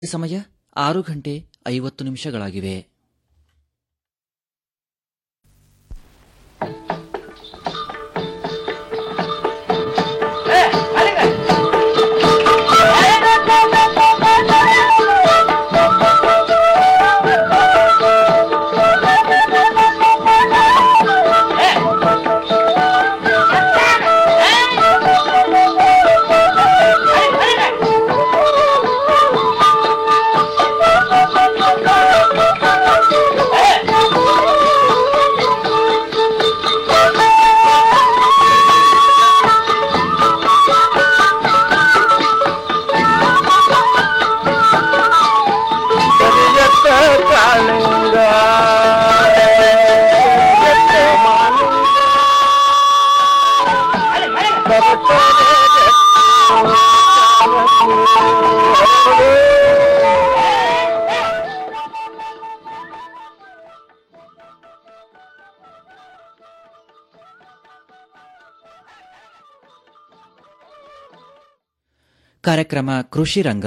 ಸಮಯ ಆರು ಗಂಟೆ ಐವತ್ತು ನಿಮಿಷಗಳಾಗಿವೆ ಕರಿಯತ್ತ ಕಾಳಿಂಗ ಕರಿಯತ್ತ ಮಾಲಿಂಗ ಬರುತ್ತದೆ ಕಾರ್ಯಕ್ರಮ ಕೃಷಿ ರಂಗ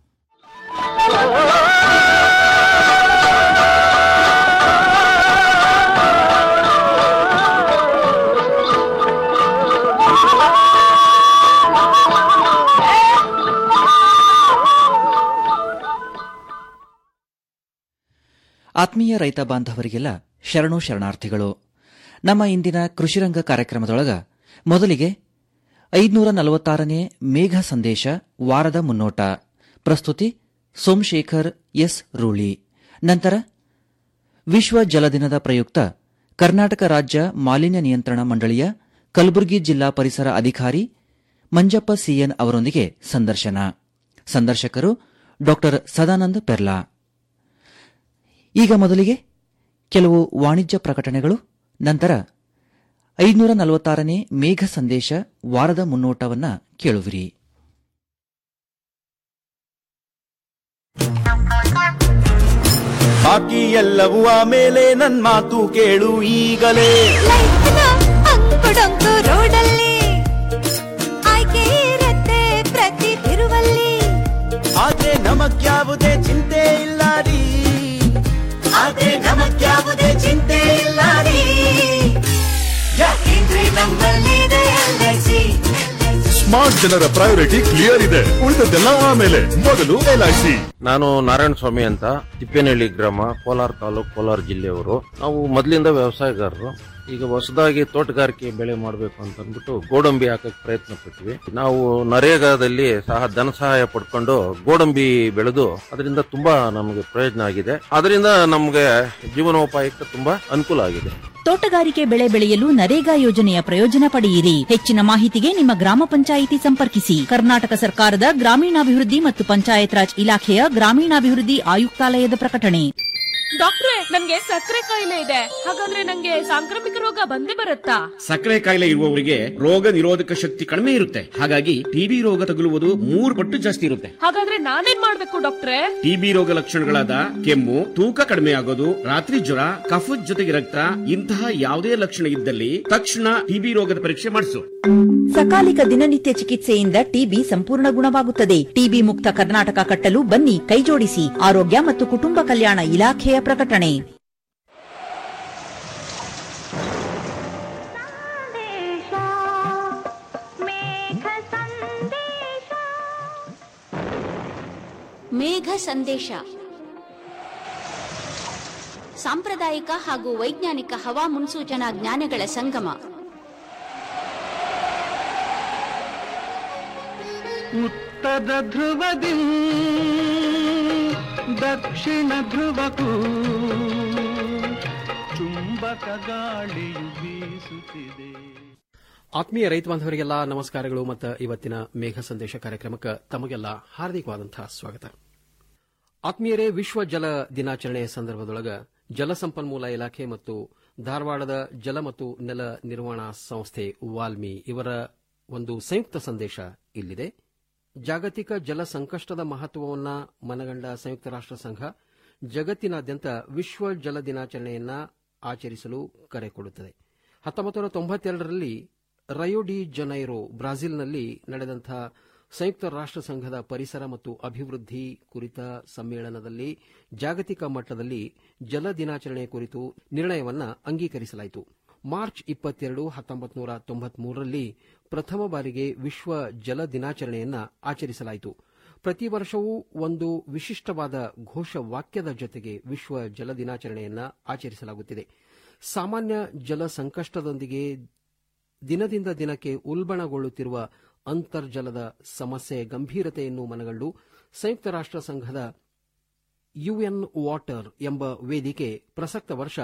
ಆತ್ಮೀಯ ರೈತ ಬಾಂಧವರಿಗೆಲ್ಲ ಶರಣು ಶರಣಾರ್ಥಿಗಳು ನಮ್ಮ ಇಂದಿನ ಕೃಷಿರಂಗ ಕಾರ್ಯಕ್ರಮದೊಳಗ ಮೊದಲಿಗೆ ಐದುನೂರ ನಲವತ್ತಾರನೇ ಮೇಘ ಸಂದೇಶ ವಾರದ ಮುನ್ನೋಟ ಪ್ರಸ್ತುತಿ ಸೋಮಶೇಖರ್ ಎಸ್ ರೂಳಿ ನಂತರ ವಿಶ್ವ ಜಲ ದಿನದ ಪ್ರಯುಕ್ತ ಕರ್ನಾಟಕ ರಾಜ್ಯ ಮಾಲಿನ್ಯ ನಿಯಂತ್ರಣ ಮಂಡಳಿಯ ಕಲಬುರಗಿ ಜಿಲ್ಲಾ ಪರಿಸರ ಅಧಿಕಾರಿ ಮಂಜಪ್ಪ ಸಿಎನ್ ಅವರೊಂದಿಗೆ ಸಂದರ್ಶನ ಸಂದರ್ಶಕರು ಡಾ ಸದಾನಂದ ಪೆರ್ಲಾ ಈಗ ಮೊದಲಿಗೆ ಕೆಲವು ವಾಣಿಜ್ಯ ಪ್ರಕಟಣೆಗಳು ನಂತರ ಐದುನೂರ ನಲವತ್ತಾರನೇ ಮೇಘ ಸಂದೇಶ ವಾರದ ಮುನ್ನೋಟವನ್ನ ಕೇಳುವಿರಿ ಬಾಕಿ ಎಲ್ಲವೂ ಆಮೇಲೆ ನನ್ ಮಾತು ಕೇಳು ಈಗಲೇ ಲೈಫ್ನ ಅಂಕುಡೊಂಕು ರೋಡಲ್ಲಿ ಆಯ್ಕೆ ಇರತ್ತೆ ಪ್ರತಿ ತಿರುವಲ್ಲಿ ಆದ್ರೆ ನಮಗ್ಯಾವುದೇ ಚಿಂತೆ ಇಲ್ಲ ರೀ ಆದ್ರೆ ನಮಗ್ಯಾವುದೇ ಚಿಂತೆ ಇಲ್ಲ ರೀ ಯಾಕೆಂದ್ರೆ ನಮ್ಮಲ್ಲಿದೆ ಎಲ್ಐಸಿ ಸ್ಮಾರ್ಟ್ ಜನರ ಪ್ರಯಾರಿಟಿ ಕ್ಲಿಯರ್ ಇದೆ ಉಳಿದದ್ದೆಲ್ಲ ಆಮೇಲೆ ಮೊದಲು ಎಲ್ಐಸಿ ನಾನು ನಾರಾಯಣ ಸ್ವಾಮಿ ಅಂತ ತಿಪ್ಪೇನಹಳ್ಳಿ ಗ್ರಾಮ ಕೋಲಾರ ತಾಲೂಕು ಕೋಲಾರ ಜಿಲ್ಲೆಯವರು ನಾವು ಮೊದಲಿಂದ ವ್ಯವಸಾಯಗಾರರು ಈಗ ಹೊಸದಾಗಿ ತೋಟಗಾರಿಕೆ ಬೆಳೆ ಮಾಡಬೇಕು ಅಂತ ಅಂದ್ಬಿಟ್ಟು ಗೋಡಂಬಿ ಹಾಕಕ್ಕೆ ಪ್ರಯತ್ನ ಪಟ್ವಿ ನಾವು ನರೇಗಾದಲ್ಲಿ ಸಹ ಧನ ಸಹಾಯ ಪಡ್ಕೊಂಡು ಗೋಡಂಬಿ ಬೆಳೆದು ಅದರಿಂದ ತುಂಬಾ ನಮಗೆ ಪ್ರಯೋಜನ ಆಗಿದೆ ಅದರಿಂದ ನಮಗೆ ಜೀವನೋಪಾಯಕ್ಕೆ ತುಂಬಾ ಅನುಕೂಲ ಆಗಿದೆ ತೋಟಗಾರಿಕೆ ಬೆಳೆ ಬೆಳೆಯಲು ನರೇಗಾ ಯೋಜನೆಯ ಪ್ರಯೋಜನ ಪಡೆಯಿರಿ ಹೆಚ್ಚಿನ ಮಾಹಿತಿಗೆ ನಿಮ್ಮ ಗ್ರಾಮ ಪಂಚಾಯಿತಿ ಸಂಪರ್ಕಿಸಿ ಕರ್ನಾಟಕ ಸರ್ಕಾರದ ಗ್ರಾಮೀಣಾಭಿವೃದ್ಧಿ ಮತ್ತು ಪಂಚಾಯತ್ ರಾಜ್ ಇಲಾಖೆಯ ಗ್ರಾಮೀಣಾಭಿವೃದ್ಧಿ ಆಯುಕ್ತಾಲಯದ ಪ್ರಕಟಣೆ ಡಾಕ್ಟ್ರೆ ನನ್ಗೆ ಸಕ್ಕರೆ ಕಾಯಿಲೆ ಇದೆ ಹಾಗಾದ್ರೆ ನಂಗೆ ಸಾಂಕ್ರಾಮಿಕ ರೋಗ ಬಂದೇ ಬರುತ್ತಾ ಸಕ್ಕರೆ ಕಾಯಿಲೆ ಇರುವವರಿಗೆ ರೋಗ ನಿರೋಧಕ ಶಕ್ತಿ ಕಡಿಮೆ ಇರುತ್ತೆ ಹಾಗಾಗಿ ಟಿಬಿ ರೋಗ ತಗುಲುವುದು ಮೂರು ಪಟ್ಟು ಜಾಸ್ತಿ ಇರುತ್ತೆ ಹಾಗಾದ್ರೆ ನಾನೇನ್ ಮಾಡ್ಬೇಕು ಡಾಕ್ಟ್ರೆ ಟಿಬಿ ರೋಗ ಲಕ್ಷಣಗಳಾದ ಕೆಮ್ಮು ತೂಕ ಕಡಿಮೆ ಆಗೋದು ರಾತ್ರಿ ಜ್ವರ ಕಫದ ಜೊತೆಗೆ ರಕ್ತ ಇಂತಹ ಯಾವುದೇ ಲಕ್ಷಣ ಇದ್ದಲ್ಲಿ ತಕ್ಷಣ ಟಿಬಿ ರೋಗದ ಪರೀಕ್ಷೆ ಮಾಡಿಸು ಸಕಾಲಿಕ ದಿನನಿತ್ಯ ಚಿಕಿತ್ಸೆಯಿಂದ ಟಿಬಿ ಸಂಪೂರ್ಣ ಗುಣವಾಗುತ್ತದೆ ಟಿಬಿ ಮುಕ್ತ ಕರ್ನಾಟಕ ಕಟ್ಟಲು ಬನ್ನಿ ಕೈಜೋಡಿಸಿ ಆರೋಗ್ಯ ಮತ್ತು ಕುಟುಂಬ ಕಲ್ಯಾಣ ಇಲಾಖೆಯ ಪ್ರಕಟಣೆ ಮೇಘ ಸಂದೇಶ ಸಾಂಪ್ರದಾಯಿಕ ಹಾಗೂ ವೈಜ್ಞಾನಿಕ ಹವಾ ಮುನ್ಸೂಚನಾ ಜ್ಞಾನಗಳ ಸಂಗಮ ಉತ್ತರ ಧ್ರುವದಿ ದಕ್ಷಿಣ ಧ್ರುವಕ್ಕೂ ಚುಂಬಕ ಗಾಳಿಯು ಬೀಸುತ್ತಿದೆ ಆತ್ಮೀಯ ರೈತ ಬಾಂಧವರಿಗೆಲ್ಲ ನಮಸ್ಕಾರಗಳು ಮತ್ತು ಇವತ್ತಿನ ಮೇಘ ಸಂದೇಶ ಕಾರ್ಯಕ್ರಮಕ್ಕೆ ತಮಗೆಲ್ಲ ಹಾರ್ದಿಕವಾದಂತಹ ಸ್ವಾಗತ ಆತ್ಮೀಯರೇ ವಿಶ್ವ ಜಲ ದಿನಾಚರಣೆಯ ಸಂದರ್ಭದೊಳಗ ಜಲಸಂಪನ್ಮೂಲ ಇಲಾಖೆ ಮತ್ತು ಧಾರವಾಡದ ಜಲ ಮತ್ತು ನೆಲ ನಿರ್ವಹಣಾ ಸಂಸ್ಥೆ ವಾಲ್ಮಿ ಇವರ ಒಂದು ಸಂಯುಕ್ತ ಸಂದೇಶ ಇಲ್ಲಿದೆ ಜಾಗತಿಕ ಜಲ ಸಂಕಷ್ಟದ ಮಹತ್ವವನ್ನು ಮನಗಂಡ ಸಂಯುಕ್ತ ರಾಷ್ಟ್ರ ಸಂಘ ಜಗತ್ತಿನಾದ್ಯಂತ ವಿಶ್ವ ಜಲ ದಿನಾಚರಣೆಯನ್ನ ಆಚರಿಸಲು ಕರೆ ಕೊಡುತ್ತದೆ ಹತ್ತೊಂಬತ್ತು ನೂರ ತೊಂಬತ್ತೆರಡರಲ್ಲಿ ರಯೋ ಡಿ ಜನೈರೋ ಬ್ರಾಜಿಲ್ನಲ್ಲಿ ನಡೆದಂತಹ ಸಂಯುಕ್ತ ರಾಷ್ಟ್ರ ಸಂಘದ ಪರಿಸರ ಮತ್ತು ಅಭಿವೃದ್ಧಿ ಕುರಿತ ಸಮ್ಮೇಳನದಲ್ಲಿ ಜಾಗತಿಕ ಮಟ್ಟದಲ್ಲಿ ಜಲ ದಿನಾಚರಣೆ ಕುರಿತು ನಿರ್ಣಯವನ್ನ ಅಂಗೀಕರಿಸಲಾಯಿತು ಮಾರ್ಚ್ ಇಪ್ಪತ್ತೆರಡು ಹತ್ತೊಂಬತ್ತು ನೂರ ತೊಂಬತ್ಮೂರರಲ್ಲಿ ಪ್ರಥಮ ಬಾರಿಗೆ ವಿಶ್ವ ಜಲ ದಿನಾಚರಣೆಯನ್ನ ಆಚರಿಸಲಾಯಿತು ಪ್ರತಿ ವರ್ಷವೂ ಒಂದು ವಿಶಿಷ್ಟವಾದ ಘೋಷವಾಕ್ಯದ ಜೊತೆಗೆ ವಿಶ್ವ ಜಲ ದಿನಾಚರಣೆಯನ್ನ ಆಚರಿಸಲಾಗುತ್ತಿದೆ ಸಾಮಾನ್ಯ ಜಲ ಸಂಕಷ್ಟದೊಂದಿಗೆ ದಿನದಿಂದ ದಿನಕ್ಕೆ ಉಲ್ಬಣಗೊಳ್ಳುತ್ತಿರುವ ಅಂತರ್ಜಲದ ಸಮಸ್ಯೆ ಗಂಭೀರತೆಯನ್ನು ಮನಗಂಡು ಸಂಯುಕ್ತ ರಾಷ್ಟ್ರ ಸಂಘದ ಯುಎನ್ ವಾಟರ್ ಎಂಬ ವೇದಿಕೆ ಪ್ರಸಕ್ತ ವರ್ಷ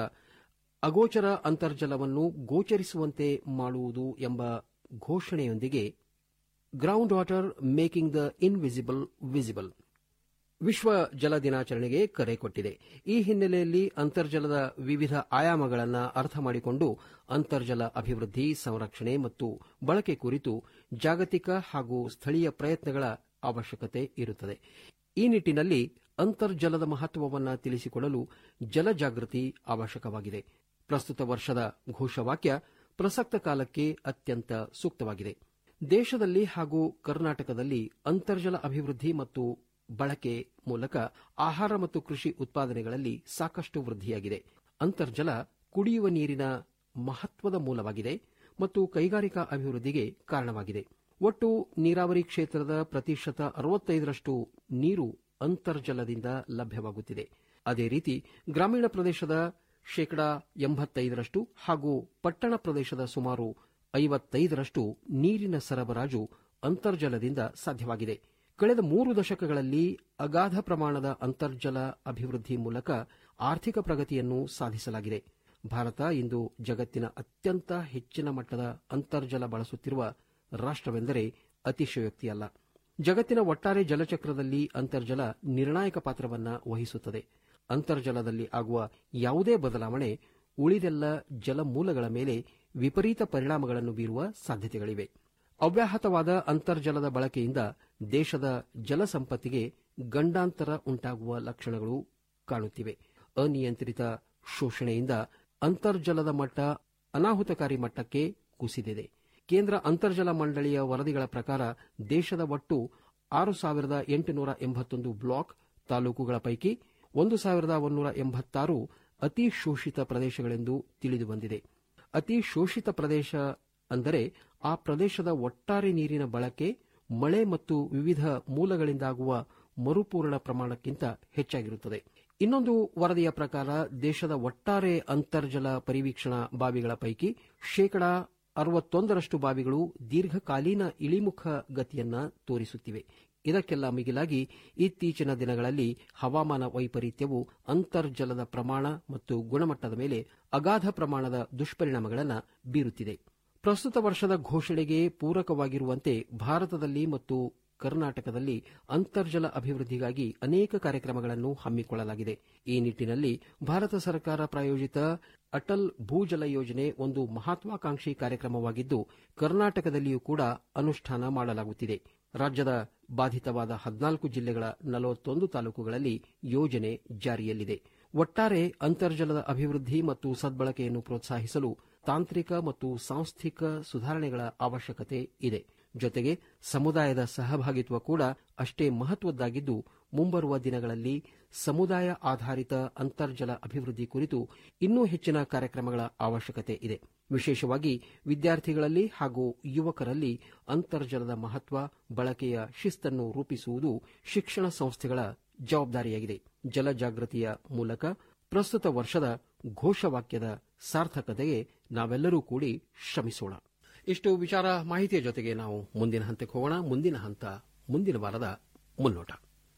ಅಗೋಚರ ಅಂತರ್ಜಲವನ್ನು ಗೋಚರಿಸುವಂತೆ ಮಾಡುವುದು ಎಂಬ ಘೋಷಣೆಯೊಂದಿಗೆ ground water making the invisible visible ವಿಶ್ವ ಜಲ ದಿನಾಚರಣೆಗೆ ಕರೆ ಕೊಟ್ಟಿದೆ ಈ ಹಿನ್ನೆಲೆಯಲ್ಲಿ ಅಂತರ್ಜಲದ ವಿವಿಧ ಆಯಾಮಗಳನ್ನು ಅರ್ಥ ಮಾಡಿಕೊಂಡು ಅಂತರ್ಜಲ ಅಭಿವೃದ್ಧಿ ಸಂರಕ್ಷಣೆ ಮತ್ತು ಬಳಕೆ ಕುರಿತು ಜಾಗತಿಕ ಹಾಗೂ ಸ್ಥಳೀಯ ಪ್ರಯತ್ನಗಳ ಅವಶ್ಯಕತೆ ಇರುತ್ತದೆ ಈ ನಿಟ್ಟಿನಲ್ಲಿ ಅಂತರ್ಜಲದ ಮಹತ್ವವನ್ನು ತಿಳಿಸಿಕೊಡಲು ಜಲ ಜಾಗೃತಿ ಅವಶ್ಯಕವಾಗಿದೆ ಪ್ರಸ್ತುತ ವರ್ಷದ ಘೋಷವಾಕ್ಯ ಪ್ರಸಕ್ತ ಕಾಲಕ್ಕೆ ಅತ್ಯಂತ ಸೂಕ್ತವಾಗಿದೆ ದೇಶದಲ್ಲಿ ಹಾಗೂ ಕರ್ನಾಟಕದಲ್ಲಿ ಅಂತರ್ಜಲ ಅಭಿವೃದ್ಧಿ ಮತ್ತು ಬಳಕೆ ಮೂಲಕ ಆಹಾರ ಮತ್ತು ಕೃಷಿ ಉತ್ಪಾದನೆಗಳಲ್ಲಿ ಸಾಕಷ್ಟು ವೃದ್ಧಿಯಾಗಿದೆ ಅಂತರ್ಜಲ ಕುಡಿಯುವ ನೀರಿನ ಮಹತ್ವದ ಮೂಲವಾಗಿದೆ ಮತ್ತು ಕೈಗಾರಿಕಾ ಅಭಿವೃದ್ಧಿಗೆ ಕಾರಣವಾಗಿದೆ ಒಟ್ಟು ನೀರಾವರಿ ಕ್ಷೇತ್ರದ ಪ್ರತಿಶತ ಅರವತ್ತೈದರಷ್ಟು ನೀರು ಅಂತರ್ಜಲದಿಂದ ಲಭ್ಯವಾಗುತ್ತಿದೆ ಅದೇ ರೀತಿ ಗ್ರಾಮೀಣ ಪ್ರದೇಶದ ಶೇಕಡಾ ಎಂಬತ್ತೈದರಷ್ಟು ಹಾಗೂ ಪಟ್ಟಣ ಪ್ರದೇಶದ ಸುಮಾರು ಐವತ್ತೈದರಷ್ಟು ನೀರಿನ ಸರಬರಾಜು ಅಂತರ್ಜಲದಿಂದ ಸಾಧ್ಯವಾಗಿದೆ ಕಳೆದ ಮೂರು ದಶಕಗಳಲ್ಲಿ ಅಗಾಧ ಪ್ರಮಾಣದ ಅಂತರ್ಜಲ ಅಭಿವೃದ್ಧಿ ಮೂಲಕ ಆರ್ಥಿಕ ಪ್ರಗತಿಯನ್ನು ಸಾಧಿಸಲಾಗಿದೆ ಭಾರತ ಇಂದು ಜಗತ್ತಿನ ಅತ್ಯಂತ ಹೆಚ್ಚಿನ ಮಟ್ಟದ ಅಂತರ್ಜಲ ಬಳಸುತ್ತಿರುವ ರಾಷ್ಟವೆಂದರೆ ಅತಿಶಯೋಕ್ತಿಯಲ್ಲ ಜಗತ್ತಿನ ಒಟ್ಟಾರೆ ಜಲಚಕ್ರದಲ್ಲಿ ಅಂತರ್ಜಲ ನಿರ್ಣಾಯಕ ಪಾತ್ರವನ್ನು ವಹಿಸುತ್ತದೆ ಅಂತರ್ಜಲದಲ್ಲಿ ಆಗುವ ಯಾವುದೇ ಬದಲಾವಣೆ ಉಳಿದೆಲ್ಲ ಜಲಮೂಲಗಳ ಮೇಲೆ ವಿಪರೀತ ಪರಿಣಾಮಗಳನ್ನು ಬೀರುವ ಸಾಧ್ಯತೆಗಳಿವೆ ಅವ್ಯಾಹತವಾದ ಅಂತರ್ಜಲದ ಬಳಕೆಯಿಂದ ದೇಶದ ಜಲಸಂಪತ್ತಿಗೆ ಗಂಡಾಂತರ ಉಂಟಾಗುವ ಲಕ್ಷಣಗಳು ಕಾಣುತ್ತಿವೆ ಅನಿಯಂತ್ರಿತ ಶೋಷಣೆಯಿಂದ ಅಂತರ್ಜಲದ ಮಟ್ಟ ಅನಾಹುತಕಾರಿ ಮಟ್ಟಕ್ಕೆ ಕುಸಿದಿದೆ ಕೇಂದ್ರ ಅಂತರ್ಜಲ ಮಂಡಳಿಯ ವರದಿಗಳ ಪ್ರಕಾರ ದೇಶದ ಒಟ್ಟು ಆರು ಸಾವಿರದ ಎಂಟುನೂರ ಎಂಬತ್ತೊಂದು ಬ್ಲಾಕ್ ತಾಲೂಕುಗಳ ಪೈಕಿ ಒಂದು ಸಾವಿರದ ಒಂದೂರ ಎಂಬತ್ತಾರು ಅತಿ ಶೋಷಿತ ಪ್ರದೇಶಗಳೆಂದು ತಿಳಿದುಬಂದಿದೆ ಅತಿ ಶೋಷಿತ ಪ್ರದೇಶ ಅಂದರೆ ಆ ಪ್ರದೇಶದ ಒಟ್ಟಾರೆ ನೀರಿನ ಬಳಕೆ ಮಳೆ ಮತ್ತು ವಿವಿಧ ಮೂಲಗಳಿಂದಾಗುವ ಮರುಪೂರಣ ಪ್ರಮಾಣಕ್ಕಿಂತ ಹೆಚ್ಚಾಗಿರುತ್ತದೆ ಇನ್ನೊಂದು ವರದಿಯ ಪ್ರಕಾರ ದೇಶದ ಒಟ್ಟಾರೆ ಅಂತರ್ಜಲ ಪರಿವೀಕ್ಷಣಾ ಬಾವಿಗಳ ಪೈಕಿ ಶೇಕಡಾ ಅರವತ್ತೊಂದರಷ್ಟು ಬಾವಿಗಳು ದೀರ್ಘಕಾಲೀನ ಇಳಿಮುಖ ಗತಿಯನ್ನ ತೋರಿಸುತ್ತಿವೆ ಇದಕ್ಕೆಲ್ಲ ಮಿಗಿಲಾಗಿ ಇತ್ತೀಚಿನ ದಿನಗಳಲ್ಲಿ ಹವಾಮಾನ ವೈಪರೀತ್ಯವು ಅಂತರ್ಜಲದ ಪ್ರಮಾಣ ಮತ್ತು ಗುಣಮಟ್ಟದ ಮೇಲೆ ಅಗಾಧ ಪ್ರಮಾಣದ ದುಷ್ಪರಿಣಾಮಗಳನ್ನು ಬೀರುತ್ತಿದೆ ಪ್ರಸ್ತುತ ವರ್ಷದ ಘೋಷಣೆಗೆ ಪೂರಕವಾಗಿರುವಂತೆ ಭಾರತದಲ್ಲಿ ಮತ್ತು ಕರ್ನಾಟಕದಲ್ಲಿ ಅಂತರ್ಜಲ ಅಭಿವೃದ್ಧಿಗಾಗಿ ಅನೇಕ ಕಾರ್ಯಕ್ರಮಗಳನ್ನು ಹಮ್ಮಿಕೊಳ್ಳಲಾಗಿದೆ ಈ ನಿಟ್ಟಿನಲ್ಲಿ ಭಾರತ ಸರ್ಕಾರ ಪ್ರಾಯೋಜಿತ ಅಟಲ್ ಭೂಜಲ ಯೋಜನೆ ಒಂದು ಮಹತ್ವಾಕಾಂಕ್ಷಿ ಕಾರ್ಯಕ್ರಮವಾಗಿದ್ದು ಕರ್ನಾಟಕದಲ್ಲಿಯೂ ಕೂಡ ಅನುಷ್ಠಾನ ಮಾಡಲಾಗುತ್ತಿದೆ ರಾಜ್ಯದ ಬಾಧಿತವಾದ ಹದಿನಾಲ್ಕು ಜಿಲ್ಲೆಗಳ ನಲವತ್ತೊಂದು ತಾಲೂಕುಗಳಲ್ಲಿ ಯೋಜನೆ ಜಾರಿಯಲ್ಲಿದೆ ಒಟ್ಟಾರೆ ಅಂತರ್ಜಲದ ಅಭಿವೃದ್ಧಿ ಮತ್ತು ಸದ್ಬಳಕೆಯನ್ನು ಪ್ರೋತ್ಸಾಹಿಸಲು ತಾಂತ್ರಿಕ ಮತ್ತು ಸಾಂಸ್ಥಿಕ ಸುಧಾರಣೆಗಳ ಅವಶ್ಯಕತೆ ಇದೆ ಜೊತೆಗೆ ಸಮುದಾಯದ ಸಹಭಾಗಿತ್ವ ಕೂಡ ಅಷ್ಟೇ ಮಹತ್ವದ್ದಾಗಿದ್ದು ಮುಂಬರುವ ದಿನಗಳಲ್ಲಿ ಸಮುದಾಯ ಆಧಾರಿತ ಅಂತರ್ಜಲ ಅಭಿವೃದ್ಧಿ ಕುರಿತು ಇನ್ನೂ ಹೆಚ್ಚಿನ ಕಾರ್ಯಕ್ರಮಗಳ ಅವಶ್ಯಕತೆ ಇದೆ ವಿಶೇಷವಾಗಿ ವಿದ್ಯಾರ್ಥಿಗಳಲ್ಲಿ ಹಾಗೂ ಯುವಕರಲ್ಲಿ ಅಂತರ್ಜಲದ ಮಹತ್ವ ಬಳಕೆಯ ಶಿಸ್ತನ್ನು ರೂಪಿಸುವುದು ಶಿಕ್ಷಣ ಸಂಸ್ಥೆಗಳ ಜವಾಬ್ದಾರಿಯಾಗಿದೆ ಜಲ ಜಾಗೃತಿಯ ಮೂಲಕ ಪ್ರಸ್ತುತ ವರ್ಷದ ಘೋಷವಾಕ್ಯದ ಸಾರ್ಥಕತೆಗೆ ನಾವೆಲ್ಲರೂ ಕೂಡಿ ಶ್ರಮಿಸೋಣ ಇಷ್ಟು ವಿಚಾರ ಮಾಹಿತಿಯ ಜೊತೆಗೆ ನಾವು ಮುಂದಿನ ಹಂತಕ್ಕೆ ಹೋಗೋಣ ಮುಂದಿನ ಹಂತ ಮುಂದಿನ ವಾರದ ಮುನ್ನೋಟ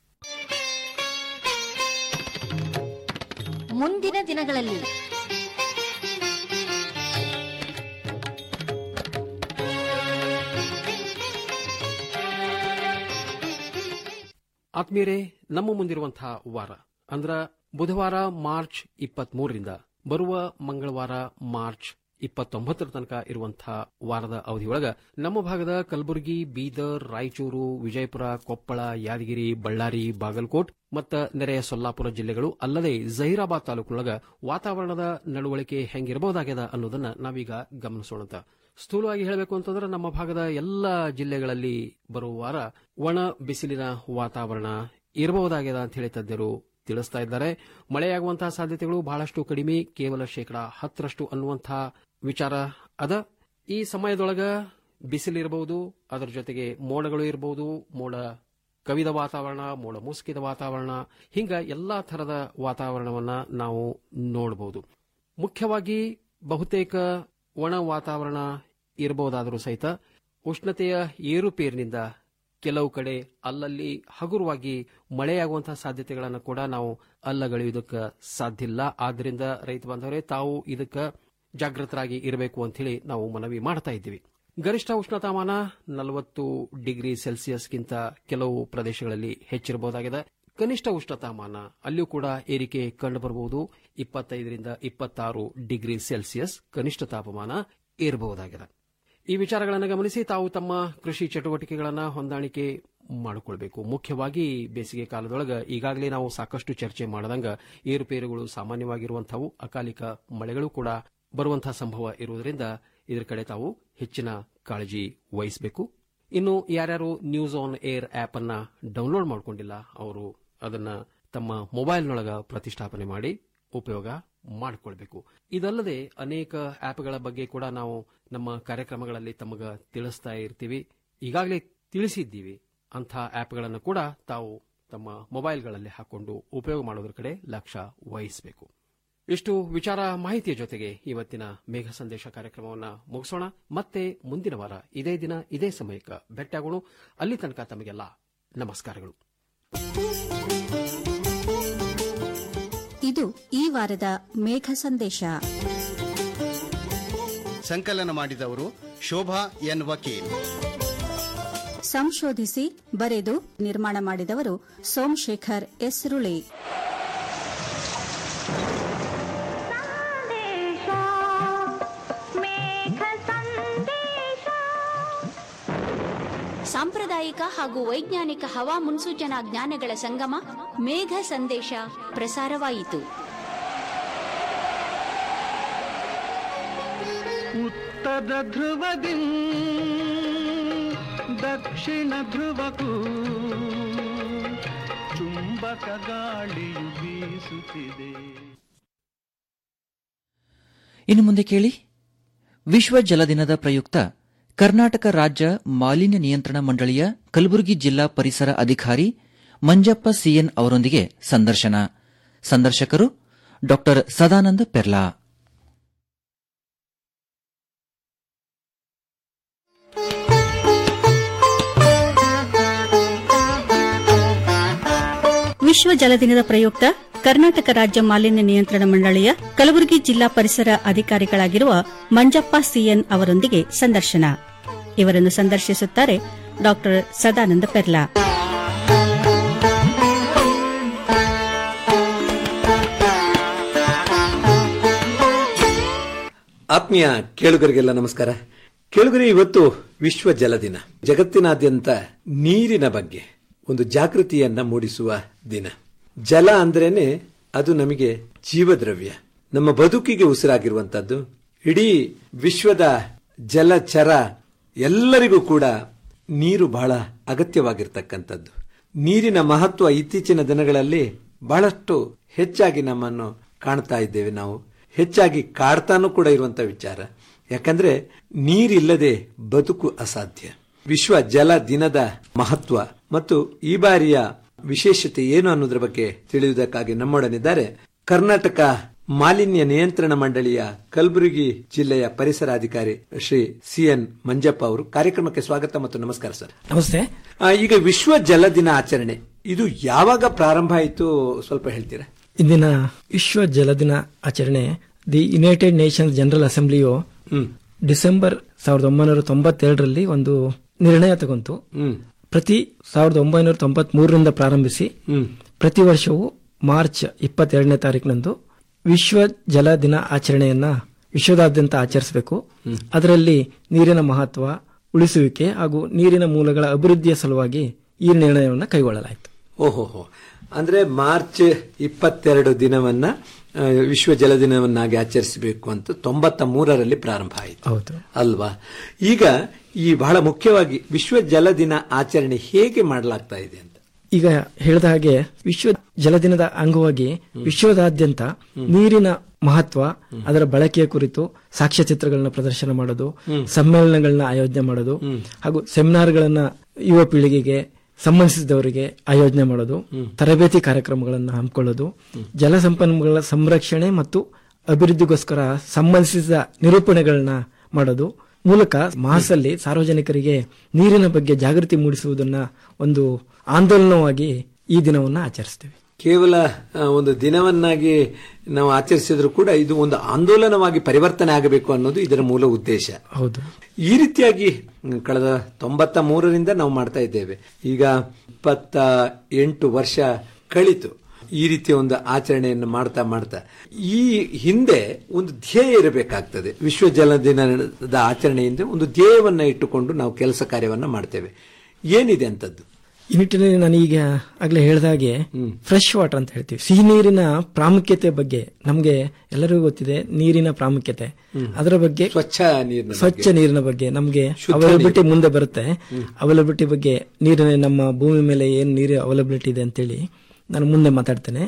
ಮುಂದಿನ ದಿನಗಳಲ್ಲಿ ಆತ್ಮೀಯರೇ ನಮ್ಮ ಮುಂದಿರುವಂತಹ ವಾರ ಅಂದ್ರ ಬುಧವಾರ ಮಾರ್ಚ್ ಇಪ್ಪತ್ಮೂರರಿಂದ ಬರುವ ಮಂಗಳವಾರ ಮಾರ್ಚ್ ಇಪ್ಪತ್ತೊಂಬತ್ತರ ತನಕ ಇರುವಂತಹ ವಾರದ ಅವಧಿಯೊಳಗ ನಮ್ಮ ಭಾಗದ ಕಲಬುರಗಿ ಬೀದರ್ ರಾಯಚೂರು ವಿಜಯಪುರ ಕೊಪ್ಪಳ ಯಾದಗಿರಿ ಬಳ್ಳಾರಿ ಬಾಗಲಕೋಟ್ ಮತ್ತು ನೆರೆಯ ಸೊಲ್ಲಾಪುರ ಜಿಲ್ಲೆಗಳು ಅಲ್ಲದೆ ಜಹೀರಾಬಾದ್ ತಾಲೂಕಿನೊಳಗ ವಾತಾವರಣದ ನಡವಳಿಕೆ ಹೆಂಗಿರಬಹುದಾಗ್ಯದ ಅನ್ನೋದನ್ನ ನಾವೀಗ ಗಮನಿಸೋಣ ಸ್ಥೂಲವಾಗಿ ಹೇಳಬೇಕು ಅಂತಂದ್ರೆ ನಮ್ಮ ಭಾಗದ ಎಲ್ಲ ಜಿಲ್ಲೆಗಳಲ್ಲಿ ಬರುವ ವಾರ ಒಣ ಬಿಸಿಲಿನ ವಾತಾವರಣ ಇರಬಹುದಾಗಿದೆ ಅಂತ ಹೇಳಿ ತಜ್ಞರು ತಿಳಿಸ್ತಾ ಇದ್ದಾರೆ ಮಳೆಯಾಗುವಂತಹ ಸಾಧ್ಯತೆಗಳು ಬಹಳಷ್ಟು ಕಡಿಮೆ ಕೇವಲ ಶೇಕಡ ಹತ್ತರಷ್ಟು ಅನ್ನುವಂತಹ ವಿಚಾರ ಅದ ಈ ಸಮಯದೊಳಗ ಬಿಸಿಲಿರಬಹುದು ಅದರ ಜೊತೆಗೆ ಮೋಡಗಳು ಇರಬಹುದು ಮೋಡ ಕವಿದ ವಾತಾವರಣ ಮೋಡ ಮುಸುಕಿದ ವಾತಾವರಣ ಹಿಂಗ ಎಲ್ಲಾ ಥರದ ವಾತಾವರಣವನ್ನ ನಾವು ನೋಡಬಹುದು ಮುಖ್ಯವಾಗಿ ಬಹುತೇಕ ಒಣ ವಾತಾವರಣ ಇರಬಹುದಾದರೂ ಸಹಿತ ಉಷ್ಣತೆಯ ಏರುಪೇರಿನಿಂದ ಕೆಲವು ಕಡೆ ಅಲ್ಲಲ್ಲಿ ಹಗುರವಾಗಿ ಮಳೆಯಾಗುವಂತಹ ಸಾಧ್ಯತೆಗಳನ್ನು ಕೂಡ ನಾವು ಅಲ್ಲಗಳೆಯುವುದಕ್ಕೆ ಸಾಧ್ಯ ಇಲ್ಲ ಆದ್ದರಿಂದ ರೈತ ಬಾಂಧವರೇ ತಾವು ಇದಕ್ಕೆ ಜಾಗೃತರಾಗಿ ಇರಬೇಕು ಅಂತ ಹೇಳಿ ನಾವು ಮನವಿ ಮಾಡ್ತಾ ಇದ್ದೀವಿ ಗರಿಷ್ಠ ಉಷ್ಣತಾಮಾನ ನಲವತ್ತು ಡಿಗ್ರಿ ಸೆಲ್ಸಿಯಸ್ಗಿಂತ ಕೆಲವು ಪ್ರದೇಶಗಳಲ್ಲಿ ಹೆಚ್ಚಿರಬಹುದಾಗಿದೆ ಕನಿಷ್ಠ ಉಷ್ಣತಾಮಾನ ಅಲ್ಲಿಯೂ ಕೂಡ ಏರಿಕೆ ಕಂಡುಬರಬಹುದು ಇಪ್ಪತ್ತೈದರಿಂದ ಇಪ್ಪತ್ತಾರು ಡಿಗ್ರಿ ಸೆಲ್ಸಿಯಸ್ ಕನಿಷ್ಠ ತಾಪಮಾನ ಇರಬಹುದಾಗಿದೆ ಈ ವಿಚಾರಗಳನ್ನು ಗಮನಿಸಿ ತಾವು ತಮ್ಮ ಕೃಷಿ ಚಟುವಟಿಕೆಗಳನ್ನು ಹೊಂದಾಣಿಕೆ ಮಾಡಿಕೊಳ್ಬೇಕು ಮುಖ್ಯವಾಗಿ ಬೇಸಿಗೆ ಕಾಲದೊಳಗೆ ಈಗಾಗಲೇ ನಾವು ಸಾಕಷ್ಟು ಚರ್ಚೆ ಮಾಡದಂಗ ಏರುಪೇರುಗಳು ಸಾಮಾನ್ಯವಾಗಿರುವಂಥವು ಅಕಾಲಿಕ ಮಳೆಗಳು ಕೂಡ ಬರುವಂತಹ ಸಂಭವ ಇರುವುದರಿಂದ ಇದರ ಕಡೆ ತಾವು ಹೆಚ್ಚಿನ ಕಾಳಜಿ ವಹಿಸಬೇಕು ಇನ್ನು ಯಾರ್ಯಾರು ನ್ಯೂಸ್ ಆನ್ ಏರ್ ಆಪ್ ಅನ್ನ ಡೌನ್ಲೋಡ್ ಮಾಡಿಕೊಂಡಿಲ್ಲ ಅವರು ಅದನ್ನ ತಮ್ಮ ಮೊಬೈಲ್ನೊಳಗ ಪ್ರತಿಷ್ಠಾಪನೆ ಮಾಡಿ ಉಪಯೋಗ ಮಾಡಿಕೊಳ್ಬೇಕು ಇದಲ್ಲದೆ ಅನೇಕ ಆಪ್ಗಳ ಬಗ್ಗೆ ಕೂಡ ನಾವು ನಮ್ಮ ಕಾರ್ಯಕ್ರಮಗಳಲ್ಲಿ ತಮಗ ತಿಳಿಸ್ತಾ ಇರ್ತೀವಿ ಈಗಾಗಲೇ ತಿಳಿಸಿದ್ದೀವಿ ಅಂಥ ಆಪ್ಗಳನ್ನು ಕೂಡ ತಾವು ತಮ್ಮ ಮೊಬೈಲ್ಗಳಲ್ಲಿ ಹಾಕೊಂಡು ಉಪಯೋಗ ಮಾಡೋದ್ರ ಕಡೆ ಲಕ್ಷ್ಯ ವಹಿಸಬೇಕು ಇಷ್ಟು ವಿಚಾರ ಮಾಹಿತಿಯ ಜೊತೆಗೆ ಇವತ್ತಿನ ಮೇಘ ಸಂದೇಶ ಕಾರ್ಯಕ್ರಮವನ್ನು ಮುಗಿಸೋಣ ಮತ್ತೆ ಮುಂದಿನ ವಾರ ಇದೇ ದಿನ ಇದೇ ಸಮಯಕ್ಕೆ ಭೇಟಿಯಾಗೋಣ ಅಲ್ಲಿ ತನಕ ತಮಗೆಲ್ಲ ನಮಸ್ಕಾರಗಳು ಇದು ಈ ವಾರದ ಮೇಘ ಸಂದೇಶ ಸಂಕಲನ ಮಾಡಿದವರು ಶೋಭಾ ಎನ್ ವಕೀಲ್ ಸಂಶೋಧಿಸಿ ಬರೆದು ನಿರ್ಮಾಣ ಮಾಡಿದವರು ಸೋಮಶೇಖರ್ ಎಸ್ರುಳಿ ಸಾಂಪ್ರದಾಯಿಕ ಹಾಗೂ ವೈಜ್ಞಾನಿಕ ಹವಾ ಮುನ್ಸೂಚನಾ ಜ್ಞಾನಗಳ ಸಂಗಮ ಮೇಘ ಸಂದೇಶ ಪ್ರಸಾರವಾಯಿತು ಉತ್ತರ ಧ್ರುವದಿ ದಕ್ಷಿಣ ಧ್ರುವಕ್ಕೂ ಚುಂಬಕ ಗಾಳಿಯು ಬೀಸುತ್ತಿದೆ ಇನ್ನು ಮುಂದೆ ಕೇಳಿ ವಿಶ್ವ ಜಲ ದಿನದ ಪ್ರಯುಕ್ತ ಕರ್ನಾಟಕ ರಾಜ್ಯ ಮಾಲಿನ್ಯ ನಿಯಂತ್ರಣ ಮಂಡಳಿಯ ಕಲಬುರಗಿ ಜಿಲ್ಲಾ ಪರಿಸರ ಅಧಿಕಾರಿ ಮಂಜಪ್ಪ ಸಿಎನ್ ಅವರೊಂದಿಗೆ ಸಂದರ್ಶನ ಸಂದರ್ಶಕರು ಡಾ ಸದಾನಂದ ಪೆರ್ಲಾ ವಿಶ್ವ ಜಲ ದಿನದ ಪ್ರಯುಕ್ತ ಕರ್ನಾಟಕ ರಾಜ್ಯ ಮಾಲಿನ್ಯ ನಿಯಂತ್ರಣ ಮಂಡಳಿಯ ಕಲಬುರಗಿ ಜಿಲ್ಲಾ ಪರಿಸರ ಅಧಿಕಾರಿಗಳಾಗಿರುವ ಮಂಜಪ್ಪ ಸಿಎನ್ ಅವರೊಂದಿಗೆ ಸಂದರ್ಶನ ಇವರನ್ನು ಸಂದರ್ಶಿಸುತ್ತಾರೆ ಡಾ ಸದಾನಂದ ಪೆರ್ಲಾ ಆತ್ಮೀಯ ಕೇಳುಗರಿಗೆಲ್ಲ ನಮಸ್ಕಾರ ಕೇಳುಗರಿ ಇವತ್ತು ವಿಶ್ವ ಜಲ ದಿನ ಜಗತ್ತಿನಾದ್ಯಂತ ನೀರಿನ ಬಗ್ಗೆ ಒಂದು ಜಾಗೃತಿಯನ್ನ ಮೂಡಿಸುವ ದಿನ ಜಲ ಅಂದ್ರೇನೆ ಅದು ನಮಗೆ ಜೀವದ್ರವ್ಯ ನಮ್ಮ ಬದುಕಿಗೆ ಉಸಿರಾಗಿರುವಂತದ್ದು ಇಡೀ ವಿಶ್ವದ ಜಲಚರ ಎಲ್ಲರಿಗೂ ಕೂಡ ನೀರು ಬಹಳ ಅಗತ್ಯವಾಗಿರ್ತಕ್ಕಂಥದ್ದು ನೀರಿನ ಮಹತ್ವ ಇತ್ತೀಚಿನ ದಿನಗಳಲ್ಲಿ ಬಹಳಷ್ಟು ಹೆಚ್ಚಾಗಿ ನಮ್ಮನ್ನು ಕಾಣ್ತಾ ಇದ್ದೇವೆ ನಾವು ಹೆಚ್ಚಾಗಿ ಕಾಡ್ತಾನೂ ಕೂಡ ಇರುವಂತ ವಿಚಾರ ಯಾಕಂದ್ರೆ ನೀರಿಲ್ಲದೆ ಬದುಕು ಅಸಾಧ್ಯ ವಿಶ್ವ ಜಲ ದಿನದ ಮಹತ್ವ ಮತ್ತು ಈ ಬಾರಿಯ ವಿಶೇಷತೆ ಏನು ಅನ್ನೋದ್ರ ಬಗ್ಗೆ ತಿಳಿಯುವುದಕ್ಕಾಗಿ ನಮ್ಮೊಡನಿದ್ದಾರೆ ಕರ್ನಾಟಕ ಮಾಲಿನ್ಯ ನಿಯಂತ್ರಣ ಮಂಡಳಿಯ ಕಲಬುರಗಿ ಜಿಲ್ಲೆಯ ಪರಿಸರಾಧಿಕಾರಿ ಶ್ರೀ ಸಿಎನ್ ಮಂಜಪ್ಪ ಅವರು ಕಾರ್ಯಕ್ರಮಕ್ಕೆ ಸ್ವಾಗತ ಮತ್ತು ನಮಸ್ಕಾರ ಸರ್ ನಮಸ್ತೆ ಆ, ಈಗ ವಿಶ್ವ ಜಲ ದಿನ ಆಚರಣೆ ಇದು ಯಾವಾಗ ಪ್ರಾರಂಭ ಆಯಿತು ಸ್ವಲ್ಪ ಹೇಳ್ತೀರಾ ಇಂದಿನ ವಿಶ್ವ ಜಲ ದಿನ ಆಚರಣೆ ದಿ ಯುನೈಟೆಡ್ ನೇಷನ್ಸ್ ಜನರಲ್ ಅಸೆಂಬ್ಲಿಯು ಡಿಸೆಂಬರ್ ಸಾವಿರದ ಒಂಬೈನೂರ ತೊಂಬತ್ತೆರಡರಲ್ಲಿ ಒಂದು ನಿರ್ಣಯ ತಗೊಂತು ಪ್ರತಿ ಸಾವಿರದ ಒಂಬೈನೂರ ತೊಂಬತ್ ಮೂರರಿಂದ ಪ್ರಾರಂಭಿಸಿ ಪ್ರತಿ ವರ್ಷವೂ ಮಾರ್ಚ್ ಇಪ್ಪತ್ತೆರಡನೇ ತಾರೀಕಿನಂದು ವಿಶ್ವ ಜಲ ದಿನ ಆಚರಣೆಯನ್ನ ವಿಶ್ವದಾದ್ಯಂತ ಆಚರಿಸಬೇಕು ಅದರಲ್ಲಿ ನೀರಿನ ಮಹತ್ವ ಉಳಿಸುವಿಕೆ ಹಾಗೂ ನೀರಿನ ಮೂಲಗಳ ಅಭಿವೃದ್ಧಿಯ ಸಲುವಾಗಿ ಈ ನಿರ್ಣಯವನ್ನು ಕೈಗೊಳ್ಳಲಾಯಿತು ಓಹೋ ಅಂದ್ರೆ ಮಾರ್ಚ್ ಇಪ್ಪತ್ತೆರಡು ದಿನವನ್ನ ಆ, ವಿಶ್ವ ಜಲ ದಿನವನ್ನಾಗಿ ಆಚರಿಸಬೇಕು ಅಂತ ತೊಂಬತ್ತ ಮೂರರಲ್ಲಿ ಪ್ರಾರಂಭ ಆಯಿತು ಹೌದು ಅಲ್ವಾ ಈಗ ಈ ಬಹಳ ಮುಖ್ಯವಾಗಿ ವಿಶ್ವ ಜಲ ದಿನ ಆಚರಣೆ ಹೇಗೆ ಮಾಡಲಾಗ್ತಾ ಇದೆ ಅಂತ ಈಗ ಹೇಳಿದ ಹಾಗೆ ವಿಶ್ವ ಜಲ ದಿನದ ಅಂಗವಾಗಿ ವಿಶ್ವದಾದ್ಯಂತ ನೀರಿನ ಮಹತ್ವ ಅದರ ಬಳಕೆಯ ಕುರಿತು ಸಾಕ್ಷ್ಯಚಿತ್ರಗಳನ್ನ ಪ್ರದರ್ಶನ ಮಾಡೋದು ಸಮ್ಮೇಳನಗಳನ್ನ ಆಯೋಜನೆ ಮಾಡೋದು ಹಾಗೂ ಸೆಮಿನಾರ್ಗಳನ್ನ ಯುವ ಪೀಳಿಗೆಗೆ ಸಂಬಂಧಿಸಿದವರಿಗೆ ಆಯೋಜನೆ ಮಾಡೋದು ತರಬೇತಿ ಕಾರ್ಯಕ್ರಮಗಳನ್ನು ಹಮ್ಮಿಕೊಳ್ಳೋದು ಜಲ ಸಂಪನ್ಮೂಲಗಳ ಸಂರಕ್ಷಣೆ ಮತ್ತು ಅಭಿವೃದ್ಧಿಗೋಸ್ಕರ ಸಂಬಂಧಿಸಿದ ನಿರೂಪಣೆಗಳನ್ನ ಮಾಡೋದು ಮೂಲಕ ಮಾಸಲ್ಲಿ ಸಾರ್ವಜನಿಕರಿಗೆ ನೀರಿನ ಬಗ್ಗೆ ಜಾಗೃತಿ ಮೂಡಿಸುವುದನ್ನ ಒಂದು ಆಂದೋಲನವಾಗಿ ಈ ದಿನವನ್ನ ಆಚರಿಸ್ತೇವೆ ಕೇವಲ ಆ, ಒಂದು ದಿನವನ್ನಾಗಿ ನಾವು ಆಚರಿಸಿದ್ರು ಕೂಡ ಇದು ಒಂದು ಆಂದೋಲನವಾಗಿ ಪರಿವರ್ತನೆ ಆಗಬೇಕು ಅನ್ನೋದು ಇದರ ಮೂಲ ಉದ್ದೇಶ ಹೌದು ಈ ರೀತಿಯಾಗಿ ಮ್, ಕಳೆದ ತೊಂಬತ್ತ ಮೂರರಿಂದ ನಾವು ಮಾಡ್ತಾ ಇದ್ದೇವೆ ಈಗ ಇಪ್ಪತ್ತ ಎಂಟು ವರ್ಷ ಕಳಿತು ಈ ರೀತಿಯ ಒಂದು ಆಚರಣೆಯನ್ನು ಮಾಡ್ತಾ ಮಾಡ್ತಾ ಈ ಹಿಂದೆ ಒಂದು ಧ್ಯೇಯ ಇರಬೇಕಾಗ್ತದೆ ವಿಶ್ವ ಜಲ ದಿನದ ಆಚರಣೆಯಿಂದ ಒಂದು ಧ್ಯೇಯವನ್ನ ಇಟ್ಟುಕೊಂಡು ನಾವು ಕೆಲಸ ಕಾರ್ಯವನ್ನ ಮಾಡ್ತೇವೆ ಏನಿದೆ ಅಂತದ್ದು ಈ ನಿಟ್ಟಿನಲ್ಲಿ ನಾನು ಈಗ ಆಗ್ಲೇ ಹೇಳಿದಾಗೆ ಫ್ರೆಶ್ ವಾಟರ್ ಅಂತ ಹೇಳ್ತೀವಿ ಸಿಹಿ ನೀರಿನ ಪ್ರಾಮುಖ್ಯತೆ ಬಗ್ಗೆ ನಮಗೆ ಎಲ್ಲರಿಗೂ ಗೊತ್ತಿದೆ ನೀರಿನ ಪ್ರಾಮುಖ್ಯತೆ ಅದರ ಬಗ್ಗೆ ಸ್ವಚ್ಛ ನೀರಿನ ಸ್ವಚ್ಛ ನೀರಿನ ಬಗ್ಗೆ ನಮಗೆ ಶುದ್ಧ ಅವೈಲಬಿಲಿಟಿ ಮುಂದೆ ಬರುತ್ತೆ ಅವೈಲಬಿಲಿಟಿ ಬಗ್ಗೆ ನೀರಿನ ನಮ್ಮ ಭೂಮಿ ಮೇಲೆ ಏನು ನೀರು ಅವೈಲಬಿಲಿಟಿ ಇದೆ ಅಂತೇಳಿ ನಾನು ಮುಂದೆ ಮಾತಾಡ್ತೇನೆ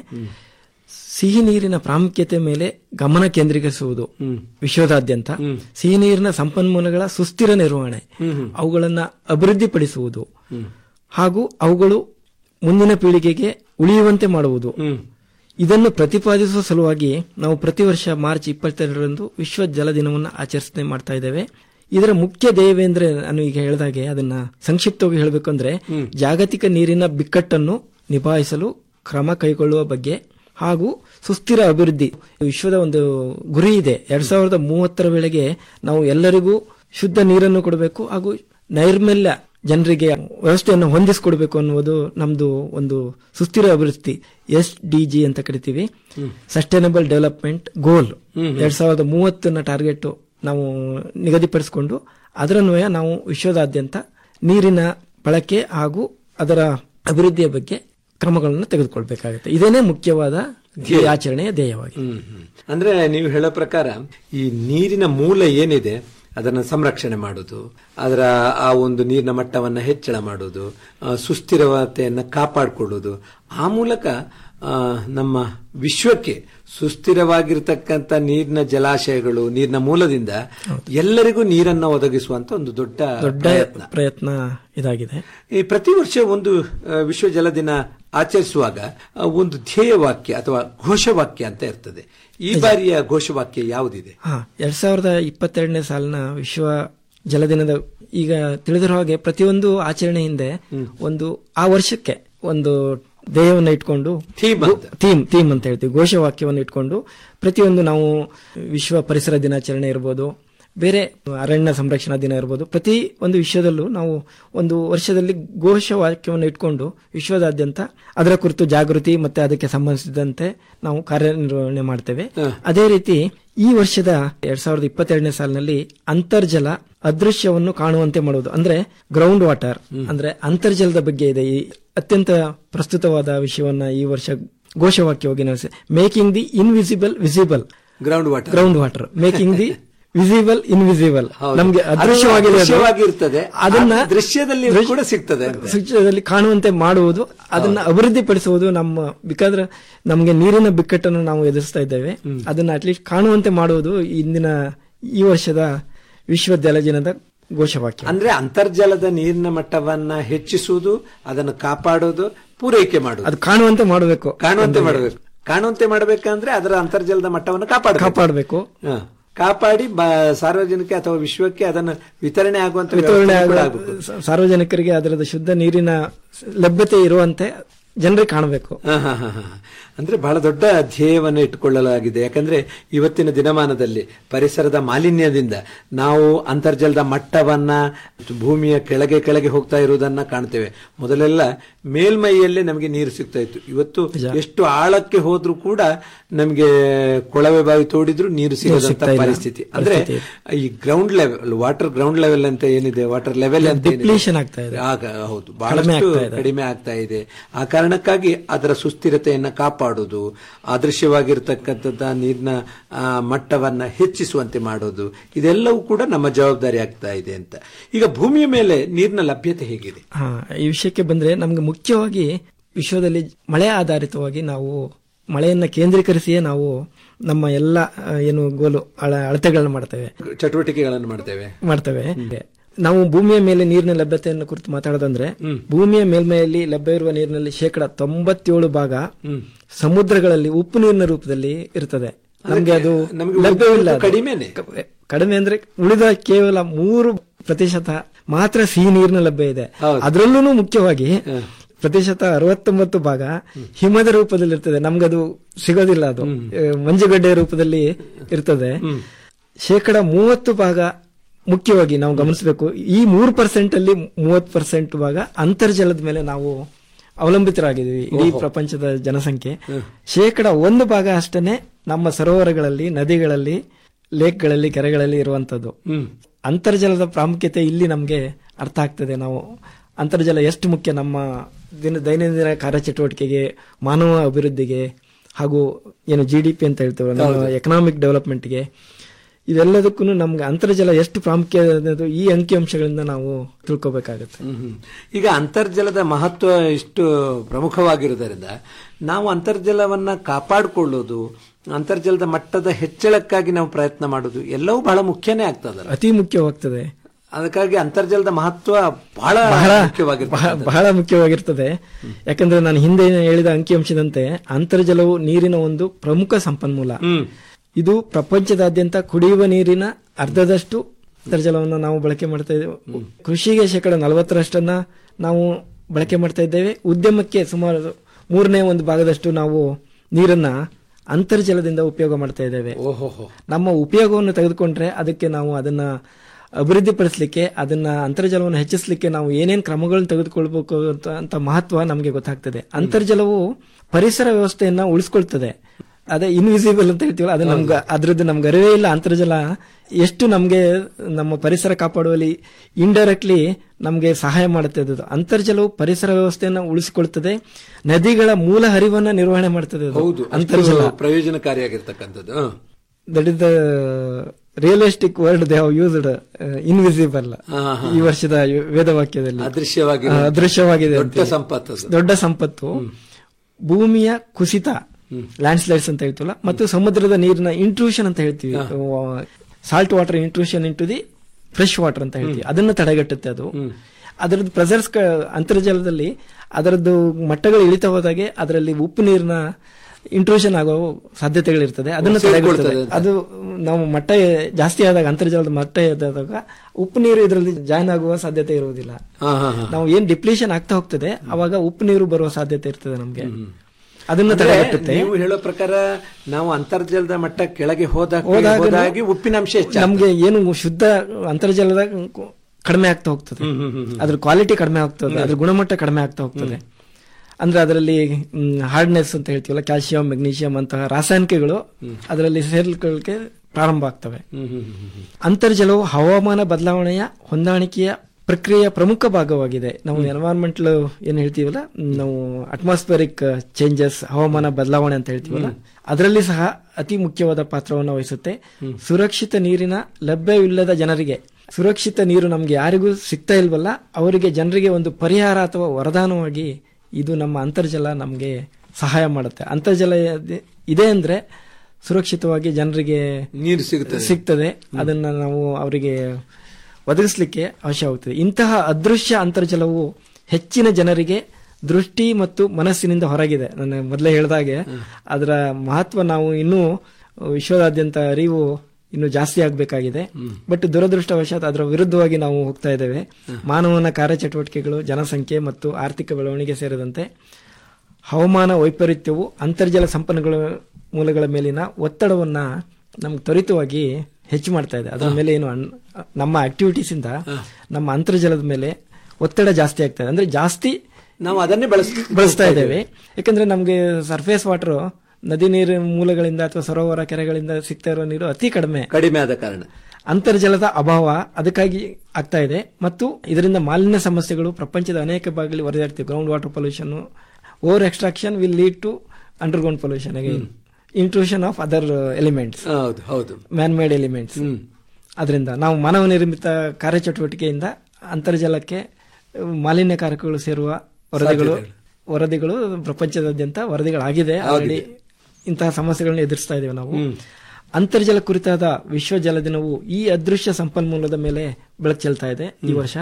ಸಿಹಿ ನೀರಿನ ಪ್ರಾಮುಖ್ಯತೆ ಮೇಲೆ ಗಮನ ಕೇಂದ್ರೀಕರಿಸುವುದು ವಿಶ್ವದಾದ್ಯಂತ ಸಿಹಿ ನೀರಿನ ಸಂಪನ್ಮೂಲಗಳ ಸುಸ್ಥಿರ ನಿರ್ವಹಣೆ ಅವುಗಳನ್ನ ಅಭಿವೃದ್ಧಿಪಡಿಸುವುದು ಹಾಗೂ ಅವುಗಳು ಮುಂದಿನ ಪೀಳಿಗೆಗೆ ಉಳಿಯುವಂತೆ ಮಾಡುವುದು ಇದನ್ನು ಪ್ರತಿಪಾದಿಸುವ ಸಲುವಾಗಿ ನಾವು ಪ್ರತಿ ವರ್ಷ ಮಾರ್ಚ್ ಇಪ್ಪತ್ತೆರಡರಂದು ವಿಶ್ವ ಜಲ ದಿನವನ್ನು ಆಚರಿಸನೆ ಮಾಡ್ತಾ ಇದ್ದೇವೆ ಇದರ ಮುಖ್ಯ ಧ್ಯೇಯವೇಂದ್ರೆ ನಾನು ಈಗ ಹೇಳಿದಾಗೆ ಅದನ್ನ ಸಂಕ್ಷಿಪ್ತವಾಗಿ ಹೇಳಬೇಕು ಅಂದ್ರೆ ಜಾಗತಿಕ ನೀರಿನ ಬಿಕ್ಕಟ್ಟನ್ನು ನಿಭಾಯಿಸಲು ಕ್ರಮ ಕೈಗೊಳ್ಳುವ ಬಗ್ಗೆ ಹಾಗೂ ಸುಸ್ಥಿರ ಅಭಿವೃದ್ಧಿ ವಿಶ್ವದ ಒಂದು ಗುರಿ ಇದೆ ಎರಡ್ ಸಾವಿರದ ಮೂವತ್ತರ ವೇಳೆಗೆ ನಾವು ಎಲ್ಲರಿಗೂ ಶುದ್ಧ ನೀರನ್ನು ಕೊಡಬೇಕು ಹಾಗೂ ನೈರ್ಮಲ್ಯ ಜನರಿಗೆ ವ್ಯವಸ್ಥೆಯನ್ನು ಹೊಂದಿಸಿಕೊಡ್ಬೇಕು ಅನ್ನುವುದು ನಮ್ದು ಒಂದು ಸುಸ್ಥಿರ ಅಭಿವೃದ್ಧಿ ಎಸ್ ಡಿ ಜಿ ಅಂತ ಕರಿತೀವಿ ಸಸ್ಟೈನಬಲ್ ಡೆವಲಪ್ಮೆಂಟ್ ಗೋಲ್ ಎರಡ್ ಸಾವಿರದ ಮೂವತ್ತನ್ನ ಟಾರ್ಗೆಟ್ ನಾವು ನಿಗದಿಪಡಿಸಿಕೊಂಡು ಅದರನ್ವಯ ನಾವು ವಿಶ್ವದಾದ್ಯಂತ ನೀರಿನ ಬಳಕೆ ಹಾಗೂ ಅದರ ಅಭಿವೃದ್ಧಿಯ ಬಗ್ಗೆ ಕ್ರಮಗಳನ್ನು ತೆಗೆದುಕೊಳ್ಬೇಕಾಗುತ್ತೆ ಇದೇನೇ ಮುಖ್ಯವಾದ ಈ ಆಚರಣೆಯ ಧ್ಯೇಯವಾಗಿ ಹ್ಮ್, ಹ್ಮ್. ಅಂದ್ರೆ ನೀವು ಹೇಳೋ ಪ್ರಕಾರ ಈ ನೀರಿನ ಮೂಲ ಏನಿದೆ ಅದನ್ನ ಸಂರಕ್ಷಣೆ ಮಾಡುವುದು ಅದರ ಆ ಒಂದು ನೀರಿನ ಮಟ್ಟವನ್ನ ಹೆಚ್ಚಳ ಮಾಡುವುದು ಆ, ಸುಸ್ಥಿರತೆಯನ್ನ ಕಾಪಾಡಿಕೊಳ್ಳುವುದು ಆ ಮೂಲಕ ಆ, ನಮ್ಮ ವಿಶ್ವಕ್ಕೆ ಸುಸ್ಥಿರವಾಗಿರ್ತಕ್ಕಂಥ ನೀರಿನ ಜಲಾಶಯಗಳು ನೀರಿನ ಮೂಲದಿಂದ ಎಲ್ಲರಿಗೂ ನೀರನ್ನ ಒದಗಿಸುವಂತ ಒಂದು ದೊಡ್ಡ ದೊಡ್ಡ ಪ್ರಯತ್ನ ಪ್ರಯತ್ನ ಇದಾಗಿದೆ ಈ ಪ್ರತಿ ವರ್ಷ ಒಂದು ಆ, ವಿಶ್ವ ಜಲ ದಿನ ಆಚರಿಸುವಾಗ ಆ, ಒಂದು ಧ್ಯೇಯವಾಕ್ಯ ಅಥವಾ ಘೋಷವಾಕ್ಯ ಅಂತ ಇರ್ತದೆ ಈ ಬಾರಿಯ ಘೋಷವಾಕ್ಯ ಯಾವುದಿದೆ ಹಾ ಎರಡ್ ಸಾವಿರದ ಇಪ್ಪತ್ತೆರಡನೇ ಸಾಲಿನ ವಿಶ್ವ ಜಲದಿನದ ಈಗ ತಿಳಿದಿರೋ ಹಾಗೆ ಪ್ರತಿಯೊಂದು ಆಚರಣೆ ಹಿಂದೆ ಒಂದು ಆ ವರ್ಷಕ್ಕೆ ಒಂದು ಧ್ಯೇಯವನ್ನ ಇಟ್ಕೊಂಡು ಥೀಮ್ ಥೀಮ್ ಅಂತ ಹೇಳ್ತೀವಿ ಘೋಷವಾಕ್ಯವನ್ನು ಇಟ್ಕೊಂಡು ಪ್ರತಿಯೊಂದು ನಾವು ವಿಶ್ವ ಪರಿಸರ ದಿನಾಚರಣೆ ಇರ್ಬೋದು ಬೇರೆ ಅರಣ್ಯ ಸಂರಕ್ಷಣಾ ದಿನ ಇರ್ಬೋದು ಪ್ರತಿ ಒಂದು ವಿಷಯದಲ್ಲೂ ನಾವು ಒಂದು ವರ್ಷದಲ್ಲಿ ಘೋಷವಾಕ್ಯವನ್ನು ಇಟ್ಕೊಂಡು ವಿಶ್ವದಾದ್ಯಂತ ಅದರ ಕುರಿತು ಜಾಗೃತಿ ಮತ್ತೆ ಅದಕ್ಕೆ ಸಂಬಂಧಿಸಿದಂತೆ ನಾವು ಕಾರ್ಯನಿರ್ವಹಣೆ ಮಾಡ್ತೇವೆ ಅದೇ ರೀತಿ ಈ ವರ್ಷದ ಎರಡ್ ಸಾವಿರದ ಇಪ್ಪತ್ತೆರಡನೇ ಸಾಲಿನಲ್ಲಿ ಅಂತರ್ಜಲ ಅದೃಶ್ಯವನ್ನು ಕಾಣುವಂತೆ ಮಾಡುವುದು ಅಂದ್ರೆ ಗ್ರೌಂಡ್ ವಾಟರ್ ಅಂದ್ರೆ ಅಂತರ್ಜಲದ ಬಗ್ಗೆ ಇದೆ ಈ ಅತ್ಯಂತ ಪ್ರಸ್ತುತವಾದ ವಿಷಯವನ್ನ ಈ ವರ್ಷ ಘೋಷವಾಕ್ಯವಾಗಿ ನಾವು making the invisible visible ground water ground water making the visible invisible ಹೌದು. ನಮ್ಗೆ ಅದು ಅದೃಶ್ಯವಾಗಿದೆ ಅದು. ಅದೃಶ್ಯವಾಗಿರ್ತದೆ. ಅದನ್ನ ಆ ದೃಶ್ಯದಲ್ಲಿ ಕೂಡ ಸಿಗ್ತದೆ ಅಂತ. ದೃಶ್ಯದಲ್ಲಿ ಕಾಣುವಂತೆ ಮಾಡುವುದು ಅದನ್ನ ಅಭಿವೃದ್ಧಿಪಡಿಸುವುದು ನಮ್ಮ ಬೇಕಾದ್ರೆ ನಮ್ಗೆ ನೀರಿನ ಬಿಕ್ಕಟ್ಟನ್ನು ನಾವು ಎದುರಿಸ್ತಾ ಇದ್ದೇವೆ ಅದನ್ನ ಅಟ್ಲೀಸ್ಟ್ ಕಾಣುವಂತೆ ಮಾಡುವುದು ಇಂದಿನ ಈ ವರ್ಷದ ವಿಶ್ವ ಜಲ ದಿನದ ಘೋಷವಾಕ್ಯ ಅಂದ್ರೆ ಅಂತರ್ಜಲದ ನೀರಿನ ಮಟ್ಟವನ್ನ ಹೆಚ್ಚಿಸುವುದು ಅದನ್ನು ಕಾಪಾಡೋದು ಪೂರೈಕೆ ಮಾಡುವುದು ಅದು ಕಾಣುವಂತೆ ಮಾಡಬೇಕು ಕಾಣುವಂತೆ ಮಾಡಬೇಕು ಕಾಣುವಂತೆ ಮಾಡಬೇಕಂದ್ರೆ ಅದರ ಅಂತರ್ಜಲದ ಮಟ್ಟವನ್ನು ಕಾಪಾಡಬೇಕು ಕಾಪಾಡಬೇಕು ಹ. ಕಾಪಾಡಿ ಬ- ಸಾರ್ವಜನಿಕ ಅಥವಾ ವಿಶ್ವಕ್ಕೆ ಅದನ್ನು ವಿತರಣೆ ಆಗುವಂತ ವಿತರಣೆ ವ್ಯವಸ್ಥೆ ಕೂಡ ಆಗುವ ಆಗ್ಬೇಕು. ಸ- ಸಾರ್ವಜನಿಕರಿಗೆ ಅದರದ ಶುದ್ಧ ನೀರಿನ ಲಭ್ಯತೆ ಇರುವಂತೆ ಜನರಿಗೆ ಕಾಣಬೇಕು ಹ, ಹ, ಹ, ಹ. ಅಂದ್ರೆ ಬಹಳ ದೊಡ್ಡ ಧ್ಯೇಯವನ್ನು ಇಟ್ಟುಕೊಳ್ಳಲಾಗಿದೆ ಯಾಕಂದ್ರೆ ಇವತ್ತಿನ ದಿನಮಾನದಲ್ಲಿ ಪರಿಸರದ ಮಾಲಿನ್ಯದಿಂದ ನಾವು ಅಂತರ್ಜಲದ ಮಟ್ಟವನ್ನ ಭೂಮಿಯ ಕೆಳಗೆ ಕೆಳಗೆ ಹೋಗ್ತಾ ಇರುವುದನ್ನ ಕಾಣ್ತೇವೆ ಮೊದಲೆಲ್ಲ ಮೇಲ್ಮೈಯಲ್ಲೇ ನಮಗೆ ನೀರು ಸಿಗ್ತಾ ಇತ್ತು ಇವತ್ತು ಎಷ್ಟು ಆಳಕ್ಕೆ ಹೋದ್ರೂ ಕೂಡ ನಮಗೆ ಕೊಳವೆ ಬಾವಿ ತೋಡಿದ್ರು ನೀರು ಸಿಗದಂತ ಸಿಗ್ತಾ ಇಲ್ಲ. ಪರಿಸ್ಥಿತಿ ಅಂದ್ರೆ ಪರಿಸ್ಥಿತಿ ಈ ground level water ground level ಅಂತ ಏನಿದೆ ವಾಟರ್ ಲೆವೆಲ್ ಅಂತ ಏನಿದೆ, Depletion ಆಗ್ತಾ ಇದೆ. ಆಗ ಹೌದು ಕಡಿಮೆ ಬಹಳಷ್ಟು ಆಗ್ತಾ ಇದೆ. ಕಡಿಮೆ ಆಗ್ತಾ ಇದೆ ಆ ಕಾರಣ ಕಾರಣಕ್ಕಾಗಿ ಅದರ ಸುಸ್ಥಿರತೆಯನ್ನ ಕಾಪಾಡುವುದು ಅದೃಶ್ಯವಾಗಿರ್ತಕ್ಕಂಥದ್ದು ನೀರಿನ ಆ, ಮಟ್ಟವನ್ನ ಹೆಚ್ಚಿಸುವಂತೆ ಮಾಡೋದು ಇದೆಲ್ಲವೂ ಕೂಡ ನಮ್ಮ ಜವಾಬ್ದಾರಿ ಆಗ್ತಾ ಇದೆ ಅಂತ ಈಗ ಭೂಮಿಯ ಮೇಲೆ ನೀರಿನ ಲಭ್ಯತೆ ಹೇಗಿದೆ ಹಾ ಈ ವಿಷಯಕ್ಕೆ ಬಂದ್ರೆ ನಮ್ಗೆ ಮುಖ್ಯವಾಗಿ ವಿಶ್ವದಲ್ಲಿ ಮಳೆ ಆಧಾರಿತವಾಗಿ ನಾವು ಮಳೆಯನ್ನ ಕೇಂದ್ರೀಕರಿಸಿಯೇ ನಾವು ನಮ್ಮ ಎಲ್ಲ ಆ, ಏನು ಗೋಲು ಅಳ- ಅಳತೆಗಳನ್ನ ಮಾಡ್ತೇವೆ ಚಟುವಟಿಕೆಗಳನ್ನು ಮಾಡ್ತೇವೆ ಮಾಡ್ತೇವೆ ನಾವು ಭೂಮಿಯ ಮೇಲೆ ನೀರಿನ ಲಭ್ಯತೆಯನ್ನು ಕುರಿತು ಮಾತಾಡೋದಂದ್ರೆ ಭೂಮಿಯ ಮೇಲ್ಮೈಯಲ್ಲಿ ಲಭ್ಯ ಇರುವ ನೀರಿನಲ್ಲಿ ಶೇಕಡ ತೊಂಬತ್ತೇಳು ಭಾಗ ಸಮುದ್ರಗಳಲ್ಲಿ ಉಪ್ಪು ನೀರಿನ ರೂಪದಲ್ಲಿ ಇರ್ತದೆ ನಮ್ಗೆ ಅದು ನಮ್ಗೆ ಲಭ್ಯವಿಲ್ಲ ಉಪ್ಪು ಅದು. ಕಡಿಮೆನೆ. ಕ- ಕಡಿಮೆ ಅಂದ್ರೆ ಉಳಿದ ಕೇವಲ ಮೂರು ಪ್ರತಿಶತ ಮಾತ್ರ ಸಿಹಿ ನೀರಿನ ಲಭ್ಯ ಇದೆ ಅದರಲ್ಲೂ ಮುಖ್ಯವಾಗಿ ಪ್ರತಿಶತ ಅರವತ್ತೊಂಬತ್ತು ಭಾಗ ಹಿಮದ ರೂಪದಲ್ಲಿ ಇರ್ತದೆ ನಮ್ಗದು ಸಿಗೋದಿಲ್ಲ ಅದು ಆ, ಮಂಜುಗಡ್ಡೆಯ ರೂಪದಲ್ಲಿ ಇರ್ತದೆ ಶೇಕಡ ಮೂವತ್ತು ಭಾಗ ಮುಖ್ಯವಾಗಿ ನಾವು ಗಮನಿಸಬೇಕು ಈ ಮೂರು ಪರ್ಸೆಂಟ್ ಅಲ್ಲಿ ಮೂವತ್ತು ಪರ್ಸೆಂಟ್ ಭಾಗ ಅಂತರ್ಜಲದ ಮೇಲೆ ನಾವು ಅವಲಂಬಿತರಾಗಿದ್ದೀವಿ ಇಡೀ ಓಹೋ. ಪ್ರಪಂಚದ ಜನಸಂಖ್ಯೆ ಶೇಕಡ ಒಂದು ಭಾಗ ಅಷ್ಟೇ ನಮ್ಮ ಸರೋವರಗಳಲ್ಲಿ ನದಿಗಳಲ್ಲಿ ಲೇಕ್ಗಳಲ್ಲಿ ಕೆರೆಗಳಲ್ಲಿ ಇರುವಂತದ್ದು ಅಂತರ್ಜಲದ ಪ್ರಾಮುಖ್ಯತೆ ಇಲ್ಲಿ ನಮಗೆ ಅರ್ಥ ಆಗ್ತದೆ ನಾವು ಅಂತರ್ಜಲ ಎಷ್ಟು ಮುಖ್ಯ ನಮ್ಮ ದಿನ ದೈನಂದಿನ ಕಾರ್ಯಚಟುವಟಿಕೆಗೆ ಮಾನವ ಅಭಿವೃದ್ಧಿಗೆ ಹಾಗೂ ಏನು ಜಿ ಡಿ ಪಿ ಅಂತ ಹೇಳ್ತೇವೆ ನಮ್ಮ ಹೌದು. ಎಕನಾಮಿಕ್ ಡೆವಲಪ್ಮೆಂಟ್ಗೆ ಇದೆಲ್ಲದಕ್ಕೂ ನಮ್ಗೆ ಅಂತರ್ಜಲ ಎಷ್ಟು ಪ್ರಾಮುಖ್ಯ ಅನ್ನೋದು ಈ ಅಂಕಿಅಂಶಗಳಿಂದ ನಾವು ತಿಳ್ಕೊಬೇಕಾಗುತ್ತೆ ಈಗ ಅಂತರ್ಜಲದ ಮಹತ್ವ ಇಷ್ಟು ಪ್ರಮುಖವಾಗಿರುವುದರಿಂದ ನಾವು ಅಂತರ್ಜಲವನ್ನ ಕಾಪಾಡಿಕೊಳ್ಳೋದು ಅಂತರ್ಜಲದ ಮಟ್ಟದ ಹೆಚ್ಚಳಕ್ಕಾಗಿ ನಾವು ಪ್ರಯತ್ನ ಮಾಡೋದು ಎಲ್ಲವೂ ಬಹಳ ಮುಖ್ಯನೇ ಆಗ್ತದಲ್ಲ ಅತಿ ಮುಖ್ಯವಾಗ್ತದೆ ಅದಕ್ಕಾಗಿ ಅಂತರ್ಜಲದ ಮಹತ್ವ ಬಹಳ ಬಹಳ ಮುಖ್ಯವಾಗಿರ್ತದೆ ಬಹಳ ಮುಖ್ಯವಾಗಿರ್ತದೆ ಯಾಕಂದ್ರೆ ನಾನು ಹಿಂದೆ ಹೇಳಿದ ಅಂಕಿಅಂಶದಂತೆ ಅಂತರ್ಜಲವು ನೀರಿನ ಒಂದು ಪ್ರಮುಖ ಸಂಪನ್ಮೂಲ ಇದು ಪ್ರಪಂಚದಾದ್ಯಂತ ಕುಡಿಯುವ ನೀರಿನ ಅರ್ಧದಷ್ಟು ಅಂತರ್ಜಲವನ್ನು ನಾವು ಬಳಕೆ ಮಾಡ್ತಾ ಇದ್ದೇವೆ ಕೃಷಿಗೆ ಶೇಕಡ ನಲವತ್ತರಷ್ಟನ್ನ ನಾವು ಬಳಕೆ ಮಾಡ್ತಾ ಇದ್ದೇವೆ ಉದ್ಯಮಕ್ಕೆ ಸುಮಾರು ಮೂರನೇ ಒಂದು ಭಾಗದಷ್ಟು ನಾವು ನೀರನ್ನ ಅಂತರ್ಜಲದಿಂದ ಉಪಯೋಗ ಮಾಡ್ತಾ ಇದ್ದೇವೆ ಓಹೋಹೋ ನಮ್ಮ ಉಪಯೋಗವನ್ನು ತೆಗೆದುಕೊಂಡ್ರೆ ಅದಕ್ಕೆ ನಾವು ಅದನ್ನ ಅಭಿವೃದ್ಧಿಪಡಿಸಲಿಕ್ಕೆ ಅದನ್ನ ಅಂತರ್ಜಲವನ್ನು ಹೆಚ್ಚಿಸಲಿಕ್ಕೆ ನಾವು ಏನೇನ್ ಕ್ರಮಗಳನ್ನು ತೆಗೆದುಕೊಳ್ಬೇಕು ಅಂತ- ಅಂತ ಮಹತ್ವ ನಮಗೆ ಗೊತ್ತಾಗ್ತದೆ ಅಂತರ್ಜಲವು ಪರಿಸರ ವ್ಯವಸ್ಥೆಯನ್ನ ಉಳಿಸ್ಕೊಳ್ತದೆ ಅದೇ ಇನ್ವಿಸಿಬಲ್ ಅಂತ ಹೇಳ್ತೀವಲ್ಲ ಅದು ನಮ್ಗೆ ಅದ್ರದ್ದು ನಮ್ಗೆ ಅರಿವೇ ಇಲ್ಲ ಅಂತರ್ಜಲ ಎಷ್ಟು ನಮ್ಗೆ ನಮ್ಮ ಪರಿಸರ ಕಾಪಾಡುವಲ್ಲಿ ಇಂಡೈರೆಕ್ಟ್ಲಿ ನಮ್ಗೆ ಸಹಾಯ ಮಾಡುತ್ತೆ ಅದು ಅಂತರ್ಜಲವು ಪರಿಸರ ವ್ಯವಸ್ಥೆಯನ್ನ ಉಳಿಸಿಕೊಳ್ತದೆ ನದಿಗಳ ಮೂಲ ಹರಿವನ್ನ ನಿರ್ವಹಣೆ ಮಾಡ್ತದೆ ಅದು. ಹೌದು ಅಂತರ್ಜಲ ಅಷ್ಟು ಪ್ರಯೋಜನಕಾರಿಯಾಗಿರ್ತಕ್ಕಂಥದ್ದು ಹ. That is the realistic word they have used invisible ಹಾ, ಹಾ. ಈ ವರ್ಷದ ವೇದವಾಕ್ಯದಲ್ಲಿ ಅದೃಶ್ಯವಾಗಿ ಆ, ಅದೃಶ್ಯವಾಗಿದೆ ದೊಡ್ಡ ಅಂತೇಳಿ. ಸಂಪತ್ತು ಅದು. ದೊಡ್ಡ ಸಂಪತ್ತು ಭೂಮಿಯ ಕುಸಿತ ಲ್ಯಾಂಡ್ ಸ್ಲೈಡ್ಸ್ ಅಂತ ಹೇಳ್ತೀವಲ್ಲ ಮತ್ತು ಸಮುದ್ರದ ನೀರಿನ ಇಂಟ್ರೂಷನ್ ಅಂತ ಹೇಳ್ತೀವಿ salt water intrusion into the fresh water ಅಂತ ಹೇಳ್ತೀವಿ ಅದನ್ನ ತಡೆಗಟ್ಟುತ್ತೆ ಅದು ಅದರದ್ದು ಪ್ರೆಸರ್ಸ್ ಅಂತರ್ಜಲದಲ್ಲಿ ಅದರದ್ದು ಮಟ್ಟಗಳು ಇಳಿತಾ ಹೋದಾಗೆ ಅದರಲ್ಲಿ ಉಪ್ಪು ನೀರಿನ ಇಂಟ್ರೂಷನ್ ಆಗೋ ಸಾಧ್ಯತೆಗಳಿರ್ತದೆ ಅದನ್ನು ಸೇರ್ಕೊಳ್ತದೆ ತಡೆಗಟ್ಟುತ್ತದೆ ಅಂತ. ಅದು ನಾವು ಮಟ್ಟ ಜಾಸ್ತಿ ಆದಾಗ ಅಂತರ್ಜಲದ ಮಟ್ಟ ಎದ್ದಾಗ ಉಪ್ಪು ನೀರು ಇದರಲ್ಲಿ ಜಾಯ್ನ್ ಆಗುವ ಸಾಧ್ಯತೆ ಇರುವುದಿಲ್ಲ ಹಾ, ಹಾ, ಹಾ. ನಾವು ಏನ್ ಡಿಪ್ಲೀಷನ್ ಆಗ್ತಾ ಹೋಗ್ತದೆ ಅವಾಗ ಉಪ್ಪು ನೀರು ಬರುವ ಸಾಧ್ಯತೆ ಇರ್ತದೆ ನಮ್ಗೆ ಅದನ್ನ ಅಂದ್ರೆ ತಡೆಗಟ್ಟುತ್ತೆ ನೀವು ಹೇಳೋ ಪ್ರಕಾರ ನಾವು ಅಂತರ್ಜಲದ ಮಟ್ಟ ಕೆಳಗೆ ಹೋದಾಗ ಹೋದಾಗ ಹೋದಾಗಿ ಉಪ್ಪಿನಾಂಶ ಹೆಚ್ಚಾಗ್ತದೆ. ನಮ್ಗೆ ಏನು ಶುದ್ಧ ಅಂತರ್ಜಲದ ಕಡಿಮೆ ಆಗ್ತಾ ಹೋಗ್ತದೆ ಅದ್ರ ಕ್ವಾಲಿಟಿ ಕಡಿಮೆ ಆಗ್ತದೆ ಅದ್ರ ಗುಣಮಟ್ಟ ಕಡಿಮೆ ಆಗ್ತಾ ಹೋಗ್ತದೆ ಅಂದ್ರೆ ಅದರಲ್ಲಿ ಹಾರ್ಡ್ನೆಸ್ ಅಂತ ಹೇಳ್ತೀವಲ್ಲ ಕ್ಯಾಲ್ಸಿಯಂ ಮೆಗ್ನೀಷಿಯಂ ಅಂತಹ ರಾಸಾಯನಿಕಗಳು ಅದರಲ್ಲಿ ಸೇರ್ಕೊಳ್ಳಕ್ಕೆ ಪ್ರಾರಂಭ ಆಗ್ತವೆ ಅಂತರ್ಜಲವು ಹವಾಮಾನ ಬದಲಾವಣೆಯ ಹೊಂದಾಣಿಕೆಯ ಪ್ರಕ್ರಿಯೆಯ ಪ್ರಮುಖ ಭಾಗವಾಗಿದೆ ನಾವು ಎನ್ವೈರನ್ಮೆಂಟಲ್ ಏನ್ ಹೇಳ್ತೀವಲ್ಲ ನಾವು ಅಟ್ಮಾಸ್ಫಿಯರಿಕ್ ಚೇಂಜಸ್ ಹವಾಮಾನ ಬದಲಾವಣೆ ಅಂತ ಹೇಳ್ತೀವಲ್ಲ ಅದರಲ್ಲಿ ಸಹ ಅತಿ ಮುಖ್ಯವಾದ ಪಾತ್ರವನ್ನು ವಹಿಸುತ್ತೆ ಸುರಕ್ಷಿತ ನೀರಿನ ಲಭ್ಯವಿಲ್ಲದ ಜನರಿಗೆ ಸುರಕ್ಷಿತ ನೀರು ನಮ್ಗೆ ಯಾರಿಗೂ ಸಿಗ್ತಾ ಇಲ್ವಲ್ಲ ಅವರಿಗೆ ಜನರಿಗೆ ಒಂದು ಪರಿಹಾರ ಅಥವಾ ವರದಾನವಾಗಿ ಇದು ನಮ್ಮ ಅಂತರ್ಜಲ ನಮ್ಗೆ ಸಹಾಯ ಮಾಡುತ್ತೆ ಅಂತರ್ಜಲ ಇದೆ ಅಂದ್ರೆ ಸುರಕ್ಷಿತವಾಗಿ ಜನರಿಗೆ ನೀರು ಸಿಗುತ್ತದೆ ಸಿಗ್ತದೆ ಅದನ್ನ ನಾವು ಅವರಿಗೆ ಒದಗಿಸ್ಲಿಕ್ಕೆ ಅವಶ್ಯವಾಗುತ್ತದೆ ಇಂತಹ ಅದೃಶ್ಯ ಅಂತರ್ಜಲವು ಹೆಚ್ಚಿನ ಜನರಿಗೆ ದೃಷ್ಟಿ ಮತ್ತು ಮನಸ್ಸಿನಿಂದ ಹೊರಗಿದೆ ನಾನು ಮೊದಲೇ ಹೇಳಿದಾಗೆ ಅದರ ಮಹತ್ವ ನಾವು ಇನ್ನೂ ವಿಶ್ವದಾದ್ಯಂತ ಅರಿವು ಇನ್ನು ಜಾಸ್ತಿ ಆಗಬೇಕಾಗಿದೆ ಬಟ್ ದುರದೃಷ್ಟವಶಾತ್ ಅದರ ವಿರುದ್ಧವಾಗಿ ನಾವು ಹೋಗ್ತಾ ಇದ್ದೇವೆ ಮಾನವನ ಕಾರ್ಯಚಟುವಟಿಕೆಗಳು ಜನಸಂಖ್ಯೆ ಮತ್ತು ಆರ್ಥಿಕ ಬೆಳವಣಿಗೆ ಸೇರಿದಂತೆ ಹವಾಮಾನ ವೈಪರೀತ್ಯವು ಅಂತರ್ಜಲ ಸಂಪನ್ಮೂಲ ಮೂಲಗಳ ಮೇಲಿನ ಒತ್ತಡವನ್ನ ನಮ್ಗೆ ತ್ವರಿತವಾಗಿ ಹೆಚ್ಚು ಮಾಡ್ತಾ ಇದೆ ಅದರ ಮೇಲೆ ಏನು ಅನ್- ನಮ್ಮ ಆಕ್ಟಿವಿಟೀಸ್ ಇಂದ ನಮ್ಮ ಅಂತರ್ಜಲದ ಮೇಲೆ ಒತ್ತಡ ಜಾಸ್ತಿ ಆಗ್ತಾ ಇದೆ ಅಂದ್ರೆ ಜಾಸ್ತಿ ನಾವು ಅದನ್ನೇ ಬಳಸ್ ಬಳಸ್ತಾ ಇದ್ದೇವೆ ಯಾಕಂದ್ರೆ ನಮ್ಗೆ ಸರ್ಫೇಸ್ ವಾಟರ್ ನದಿ ನೀರು ಮೂಲಗಳಿಂದ ಅಥವಾ ಸರೋವರ ಕೆರೆಗಳಿಂದ ಸಿಗ್ತಾ ಇರೋ ನೀರು ಅತಿ ಕಡಿಮೆ ಕಡಿಮೆ ಆದ ಕಾರಣ ಅಂತರ್ಜಲದ ಅಭಾವ ಅದಕ್ಕಾಗಿ ಆಗ್ತಾ ಇದೆ ಮತ್ತು ಇದರಿಂದ ಮಾಲಿನ್ಯ ಸಮಸ್ಯೆಗಳು ಪ್ರಪಂಚದ ಅನೇಕ ಭಾಗಗಳಲ್ಲಿ ವರದಿಯಾಗ್ತಿವೆ ground water pollution over extraction will lead to underground pollution again intrusion of other elements ಹೌದು ಹೌದು ಮ್ಯಾನ್ ಮೇಡ್ ಎಲಿಮೆಂಟ್ಸ್ ಅದರಿಂದ ನಾವು ಮಾನವ ನಿರ್ಮಿತ ಕಾರ್ಯಚಟುವಟಿಕೆಯಿಂದ ಅಂತರ್ಜಲಕ್ಕೆ ಮಾಲಿನ್ಯಕಾರಕಗಳು ಸೇರುವ ವರದಿಗಳು ಸಾಧ್ಯತೆಗಳು. ವರದಿಗಳು ಪ್ರಪಂಚದಾದ್ಯಂತ ವರದಿಗಳಾಗಿದೆ ಆಲ್ರೆಡಿ ಇಂತಹ ಸಮಸ್ಯೆಗಳನ್ನು ಎದುರಿಸ್ತಾ ಇದ್ದೇವೆ ನಾವು ಅಂತರ್ಜಲ ಕುರಿತಾದ ವಿಶ್ವ ಜಲ ದಿನವು ಈ ಅದೃಶ್ಯ ಸಂಪನ್ಮೂಲದ ಮೇಲೆ ಬೆಳಕು ಚೆಲ್ತಾ ಇದೆ ಈ ವರ್ಷ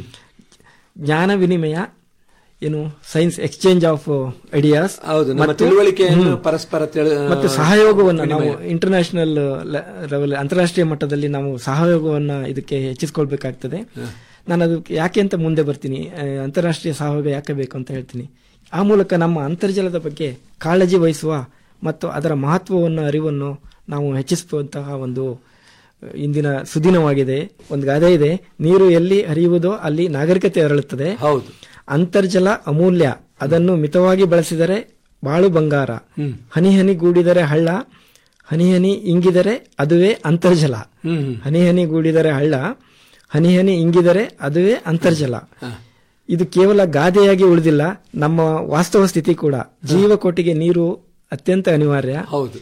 ಜ್ಞಾನ ವಿನಿಮಯ ಏನು ಸೈನ್ಸ್ ಎಕ್ಸ್ಚೇಂಜ್ ಆಫ್ ಐಡಿಯಾಸ್ ಹೌದು ನಮ್ಮ ತಿಳುವಳಿಕೆಯನ್ನು ಪರಸ್ಪರ ತಿಳ- ಮತ್ತು ಸಹಯೋಗವನ್ನು ನಾವು ವಿನಿಮಯ. ಇಂಟರ್ನ್ಯಾಷನಲ್ ಲೆವೆಲ್ ಅಂತಾರಾಷ್ಟ್ರೀಯ ಮಟ್ಟದಲ್ಲಿ ನಾವು ಸಹಯೋಗವನ್ನ ಇದಕ್ಕೆ ಹೆಚ್ಚಿಸಿಕೊಳ್ಬೇಕಾಗ್ತದೆ ನಾನು ಅದಕ್ಕೆ ಯಾಕೆ ಅಂತ ಮುಂದೆ ಬರ್ತೀನಿ ಆ, ಅಂತಾರಾಷ್ಟ್ರೀಯ ಸಹಯೋಗ ಯಾಕೆ ಬೇಕು ಅಂತ ಹೇಳ್ತೀನಿ ಆ ಮೂಲಕ ನಮ್ಮ ಅಂತರ್ಜಲದ ಬಗ್ಗೆ ಕಾಳಜಿ ವಹಿಸುವ ಮತ್ತು ಅದರ ಮಹತ್ವವನ್ನು ಅರಿವನ್ನು ನಾವು ಹೆಚ್ಚಿಸುವಂತಹ ಒಂದು ಆ, ಇಂದಿನ ಸುದಿನವಾಗಿದೆ ಒಂದು ಗಾದೆ ಇದೆ ನೀರು ಎಲ್ಲಿ ಹರಿಯುವುದೋ ಅಲ್ಲಿ ನಾಗರಿಕತೆ ಅರಳುತ್ತದೆ ಹೌದು ಅಂತರ್ಜಲ ಅಮೂಲ್ಯ ಅದನ್ನು ಮಿತವಾಗಿ ಬಳಸಿದರೆ ಬಾಳು ಬಂಗಾರ ಹನಿ ಹನಿ ಗೂಡಿದರೆ ಹಳ್ಳ ಹನಿ ಹನಿ ಇಂಗಿದರೆ ಅದುವೇ ಅಂತರ್ಜಲ ಹ್ಮ್. ಹನಿ ಹನಿ ಗೂಡಿದರೆ ಹಳ್ಳ ಹನಿ ಹನಿ ಇಂಗಿದರೆ ಅದುವೇ ಅಂತರ್ಜಲ ಇದು ಕೇವಲ ಗಾದೆಯಾಗಿ ಉಳಿದಿಲ್ಲ ನಮ್ಮ ವಾಸ್ತವ ಸ್ಥಿತಿ ಕೂಡ ಜೀವಕೋಟಿಗೆ ನೀರು ಅತ್ಯಂತ ಅನಿವಾರ್ಯ ಹೌದು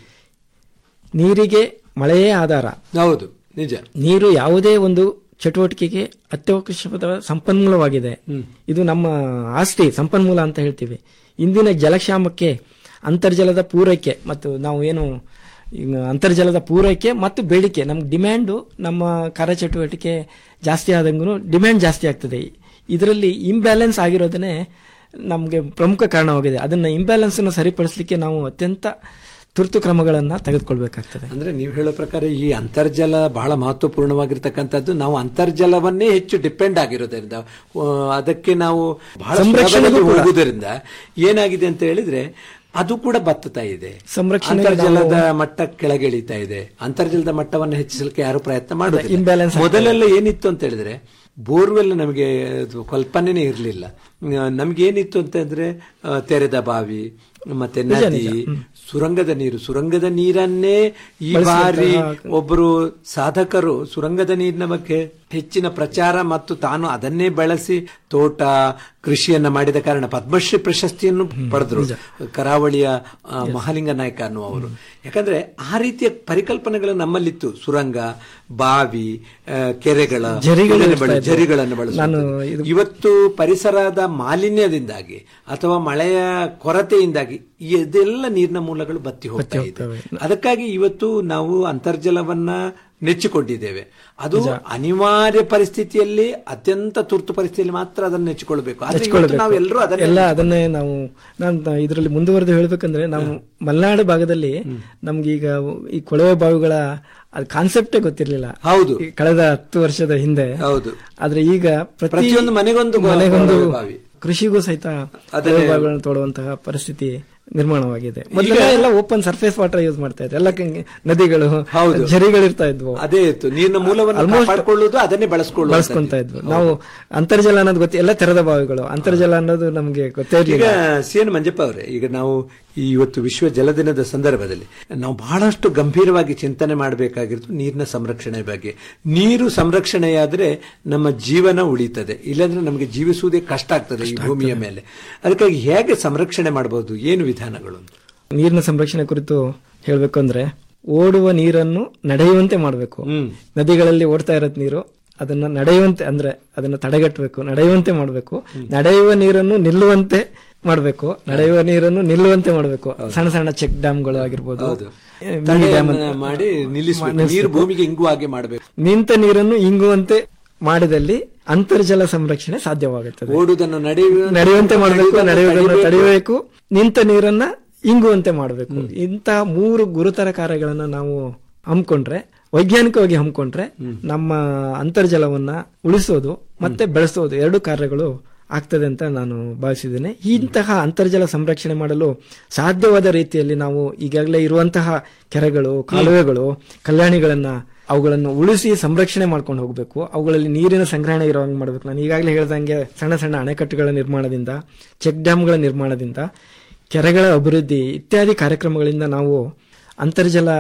ನೀರಿಗೆ ಮಳೆಯೇ ಆಧಾರ ಹೌದು ನಿಜ ನೀರು ಯಾವುದೇ ಒಂದು ಚಟುವಟಿಕೆಗೆ ಅತ್ಯವಶ್ಯಕದ ಸಂಪನ್ಮೂಲವಾಗಿದೆ ಇದು ನಮ್ಮ ಆಸ್ತಿ ಸಂಪನ್ಮೂಲ ಅಂತ ಹೇಳ್ತೀವಿ ಇಂದಿನ ಜಲಕ್ಷಾಮಕ್ಕೆ ಅಂತರ್ಜಲದ ಪೂರೈಕೆ ಮತ್ತು ನಾವು ಏನು ಈಗ ಅಂತರ್ಜಲದ ಪೂರೈಕೆ ಮತ್ತು ಬೇಡಿಕೆ ನಮ್ಗೆ ಡಿಮ್ಯಾಂಡು ನಮ್ಮ ಕಾರ್ಯಚಟುವಟಿಕೆ ಜಾಸ್ತಿ ಆದಂಗೂ ಡಿಮ್ಯಾಂಡ್ ಜಾಸ್ತಿ ಆಗ್ತದೆ ಇದರಲ್ಲಿ ಇಂಬ್ಯಾಲೆನ್ಸ್ ಆಗಿರೋದನ್ನೇ ನಮಗೆ ಪ್ರಮುಖ ಕಾರಣವಾಗಿದೆ ಅದನ್ನ ಇಂಬ್ಯಾಲೆನ್ಸ್ ಅನ್ನು ಸರಿಪಡಿಸಲಿಕ್ಕೆ ನಾವು ಅತ್ಯಂತ ತುರ್ತು ಕ್ರಮಗಳನ್ನ ತೆಗೆದುಕೊಳ್ಬೇಕಾಗ್ತದೆ ಅಂದ್ರೆ ನೀವು ಹೇಳೋ ಪ್ರಕಾರ ಈ ಅಂತರ್ಜಲ ಬಹಳ ಮಹತ್ವಪೂರ್ಣವಾಗಿರ್ತಕ್ಕಂಥದ್ದು ನಾವು ಅಂತರ್ಜಲವನ್ನೇ ಹೆಚ್ಚು ಡಿಪೆಂಡ್ ಆಗಿರೋದ್ರಿಂದ ಆ, ಅದಕ್ಕೆ ನಾವು ಬಹಳ ಸಂರಕ್ಷಣೆಗೂ ಸುಲಭದಲ್ಲಿ ಕೂಡ. ಹೋಗುವುದರಿಂದ ಏನಾಗಿದೆ ಅಂತ ಹೇಳಿದ್ರೆ ಅದು ಕೂಡ ಬತ್ತುತ್ತಾ ಇದೆ ಸಂರಕ್ಷಣೆಗೆ ಅಂತರ್ಜಲದ ನಾವು- ಮಟ್ಟ ಕೆಳಗಿಳಿತಾ ಇದೆ ಅಂತರ್ಜಲದ ಮಟ್ಟವನ್ನು ಹೆಚ್ಚಿಸಲಿಕ್ಕೆ ಯಾರು ಪ್ರಯತ್ನ ಮಾಡೋದಿಲ್ಲ imbalance ಆಗ್ತಾ ಮೊದಲೆಲ್ಲ ಏನಿತ್ತು ಅಂತ ಹೇಳಿದ್ರೆ ಬೋರ್ವೆಲ್ ನಮಗೆ ಅದು ಕಲ್ಪನೆನೇ ಇರಲಿಲ್ಲ ನಮ್ಗೆ ಏನಿತ್ತು ಅಂತಂದ್ರೆ ಆ, ತೆರೆದ ಬಾವಿ ಮತ್ತೆ ನಿಜ, ನದಿ ನಿಜ. ಹ್ಮ್. ಸುರಂಗದ ನೀರು ಸುರಂಗದ ನೀರನ್ನೇ ಈ ಬಳಸುವಂತಹ- ಬಾರಿ ಒಬ್ಬರು ಸಾಧಕರು ಸುರಂಗದ ನೀರಿನ ಬಗ್ಗೆ ಹೆಚ್ಚಿನ ಪ್ರಚಾರ ಮತ್ತು ತಾನು ಅದನ್ನೇ ಬಳಸಿ ತೋಟ ಕೃಷಿಯನ್ನ ಮಾಡಿದ ಕಾರಣ ಪದ್ಮಶ್ರೀ ಪ್ರಶಸ್ತಿಯನ್ನು ಪಡೆದ್ರು ಕರಾವಳಿಯ ಆ, ಮಹಾಲಿಂಗ ನಾಯಕ ಅನ್ನುವರು ಯಾಕಂದ್ರೆ ಆ ರೀತಿಯ ಪರಿಕಲ್ಪನೆಗಳು ನಮ್ಮಲ್ಲಿತ್ತು ಸುರಂಗ ಬಾವಿ ಆ, ಕೆರೆಗಳ ಜರಿಗಳು ಇದನ್ನ ಇರ್ತಾ ಬಳ- ಇದ್ವು. ಜರಿಗಳನ್ನು ನಾನು ಬಳಸುವಂಥದ್ದು. ಇವತ್ತು ಪರಿಸರದ ಮಾಲಿನ್ಯದಿಂದಾಗಿ ಅಥವಾ ಮಳೆಯ ಕೊರತೆಯಿಂದಾಗಿ ಇದೆಲ್ಲ ನೀರಿನ ಮೂಲಗಳು ಬತ್ತಿ ಹೋಗ್ತಾ ಇದೆ ಅದಕ್ಕಾಗಿ ಇವತ್ತು ನಾವು ಅಂತರ್ಜಲವನ್ನ ನೆಚ್ಚಿಕೊಂಡಿದ್ದೇವೆ ಅದು ಅನಿವಾರ್ಯ ಪರಿಸ್ಥಿತಿಯಲ್ಲಿ ಅತ್ಯಂತ ತುರ್ತು ಪರಿಸ್ಥಿತಿಯಲ್ಲಿ ಮಾತ್ರ ಅದನ್ನು ನೆಚ್ಚಿಕೊಳ್ಬೇಕು ಆದ್ರೆ ಇವತ್ತು ನೆಚ್ಕೊಳ್ಬೇಕು. ನಾವು ಎಲ್ಲರೂ ಅದನ್ನ ಎಲ್ಲ ಅದನ್ನೇ ನಾವು ನಾನು ಇದರಲ್ಲಿ ಮುಂದುವರೆದು ಹೇಳ್ಬೇಕಂದ್ರೆ ನಾವು ಮಲೆನಾಡು ಭಾಗದಲ್ಲಿ ನಮ್ಗೆ ಈಗ ಈ ಕೊಳವೆ ಬಾವಿಗಳ ಅದು ಕಾನ್ಸೆಪ್ಟೇ ಗೊತ್ತಿರ್ಲಿಲ್ಲ ಹೌದು ಕಳೆದ ಹತ್ತು ವರ್ಷದ ಹಿಂದೆ ಹೌದು ಆದ್ರೆ ಈಗ ಪ್ರತಿ ಪ್ರತಿಯೊಂದು ಮನೆಗೊಂದು ಗೊ- ಮನೆಗೊಂದು ಕೊಳವೆ ಬಾವಿ. ಕೃಷಿಗೂ ಸಹಿತ ಅದನ್ನೇ- ಕೊಳವೆ ಬಾವಿಗಳನ್ನು ತೋಡುವಂತಹ ಪರಿಸ್ಥಿತಿ ನಿರ್ಮಾಣವಾಗಿದೆ ಮೊದಲೆಲ್ಲ ಎಲ್ಲ ಓಪನ್ ಸರ್ಫೇಸ್ ವಾಟರ್ ಯೂಸ್ ಮಾಡ್ತಾ ಇದ್ರು ಎಲ್ಲ ಕ- ನದಿಗಳು ಹೌದು. ಝರಿಗಳಿರ್ತಾ ಇದ್ವು ಅದೇ ಇತ್ತು ನೀರಿನ ಮೂಲವನ್ನು Almost ಕಾಪಾಡಿಕೊಳ್ಳುವುದು ಅದನ್ನೇ ಬಳಸ್ಕೊಳ್ಳುವುದು ಬಳಸ್ಕೊಂತ ಇದ್ವು ನಾವು ಅಂತರ್ಜಲ ಅನ್ನೋದು ಗೊತ್ತಿ ಎಲ್ಲ ತೆರೆದ ಬಾವಿಗಳು ಅಂತರ್ಜಲ ಅನ್ನೋದು ನಮ್ಗೆ ಗೊತ್ತೇ ಈಗ ಇರಲಿಲ್ಲ ಸಿ ಎನ್ ಮಂಜಪ್ಪ ಅವರೇ ಈಗ ನಾವು ಈ ಇವತ್ತು ವಿಶ್ವ ಜಲ ದಿನದ ಸಂದರ್ಭದಲ್ಲಿ ನಾವು ಬಹಳಷ್ಟು ಗಂಭೀರವಾಗಿ ಚಿಂತನೆ ಮಾಡಬೇಕಾಗಿರೋದು ನೀರಿನ ಸಂರಕ್ಷಣೆ ಬಗ್ಗೆ ನೀರು ಸಂರಕ್ಷಣೆಯಾದ್ರೆ ನಮ್ಮ ಜೀವನ ಉಳಿತದೆ ಇಲ್ಲಾಂದ್ರೆ ನಮಗೆ ಜೀವಿಸುವುದೇ ಕಷ್ಟ ಆಗ್ತದೆ ಈ ಭೂಮಿಯ ಮೇಲೆ ಅದಕ್ಕಾಗಿ ಹೇಗೆ ಸಂರಕ್ಷಣೆ ಮಾಡಬಹುದು ಏನು ವಿಧಾನಗಳು ಅಂತ? ನೀರಿನ ಸಂರಕ್ಷಣೆ ಕುರಿತು ಹೇಳ್ಬೇಕು ಅಂದ್ರೆ ಓಡುವ ನೀರನ್ನು ನಡೆಯುವಂತೆ ಮಾಡಬೇಕು ನದಿಗಳಲ್ಲಿ ಓಡ್ತಾ ಇರೋದ್ ನೀರು ಅದನ್ನ ನಡೆಯುವಂತೆ ಅಂದ್ರೆ ಅದನ್ನ ತಡೆಗಟ್ಟಬೇಕು ನಡೆಯುವಂತೆ ಮಾಡಬೇಕು ನಡೆಯುವ ನೀರನ್ನು ನಿಲ್ಲುವಂತೆ ಮಾಡಬೇಕು ನಡೆಯುವ ನೀರನ್ನು ನಿಲ್ಲುವಂತೆ ಮಾಡಬೇಕು ಸಣ್ಣ ಸಣ್ಣ ಚೆಕ್ ಡ್ಯಾಮ್ಗಳು ಆಗಿರ್ಬೋದು ಹೌದು. ಏ, ಮಿನಿ ಡ್ಯಾಮ್ ತಡೆಯನ್ನ ಅಂತ. ಮಾಡಿ ನಿಲ್ಲಿಸಬೇಕು ನಿಲ್ಲಿಸ್ಬೇಕು. ನೀರು ಭೂಮಿಗೆ ಇಂಗುವ ಹಾಗೆ ಮಾಡಬೇಕು ನಿಂತ ನೀರನ್ನು ಇಂಗುವಂತೆ ಮಾಡಿದಲ್ಲಿ ಅಂತರ್ಜಲ ಸಂರಕ್ಷಣೆ ಸಾಧ್ಯವಾಗುತ್ತದೆ ಓಡುವುದನ್ನು ನಡೆಯುವ ನಡೆಯುವಂತೆ ಮಾಡಬೇಕು ನಡೆಯುವುದನ್ನು ನಡೆಯುವುದನ್ನು ತಡಿಬೇಕು. ತಡೆಯಬೇಕು ನಿಂತ ನೀರನ್ನ ಇಂಗುವಂತೆ ಮಾಡಬೇಕು ಇಂತಹ ಮೂರು ಗುರುತರ ಕಾರ್ಯಗಳನ್ನ ನಾವು ಹಮ್ಮಿಕೊಂಡ್ರೆ ವೈಜ್ಞಾನಿಕವಾಗಿ ಹಮ್ಮಿಕೊಂಡ್ರೆ ನಮ್ಮ ಅಂತರ್ಜಲವನ್ನ ಉಳಿಸೋದು ಮತ್ತೆ ಬೆಳೆಸೋದು ಎರಡು ಕಾರ್ಯಗಳು ಆಗ್ತದೆ ಅಂತ ನಾನು ಭಾವಿಸಿದ್ದೇನೆ ಇಂತಹ ಅಂತರ್ಜಲ ಸಂರಕ್ಷಣೆ ಮಾಡಲು ಸಾಧ್ಯವಾದ ರೀತಿಯಲ್ಲಿ ನಾವು ಈಗಾಗಲೇ ಇರುವಂತಹ ಕೆರೆಗಳು ಕಾಲುವೆಗಳು ಕಲ್ಯಾಣಿಗಳನ್ನ ಅವುಗಳನ್ನು ಉಳಿಸಿ ಸಂರಕ್ಷಣೆ ಮಾಡ್ಕೊಂಡು ಹೋಗಬೇಕು ಅವುಗಳಲ್ಲಿ ನೀರಿನ ಸಂಗ್ರಹಣೆ ಇರೋ ಹಂಗೆ ಮಾಡಬೇಕು ನಾನು ಈಗಾಗಲೇ ಹೇಳ್ದಂಗೆ ಸಣ್ಣ ಸಣ್ಣ ಅಣೆಕಟ್ಟುಗಳ ನಿರ್ಮಾಣದಿಂದ ಚೆಕ್ ಡ್ಯಾಮ್ಗಳ ನಿರ್ಮಾಣದಿಂದ ಕೆರೆಗಳ ಅಭಿವೃದ್ಧಿ ಇತ್ಯಾದಿ ಕಾರ್ಯಕ್ರಮಗಳಿಂದ ನಾವು ಅಂತರ್ಜಲ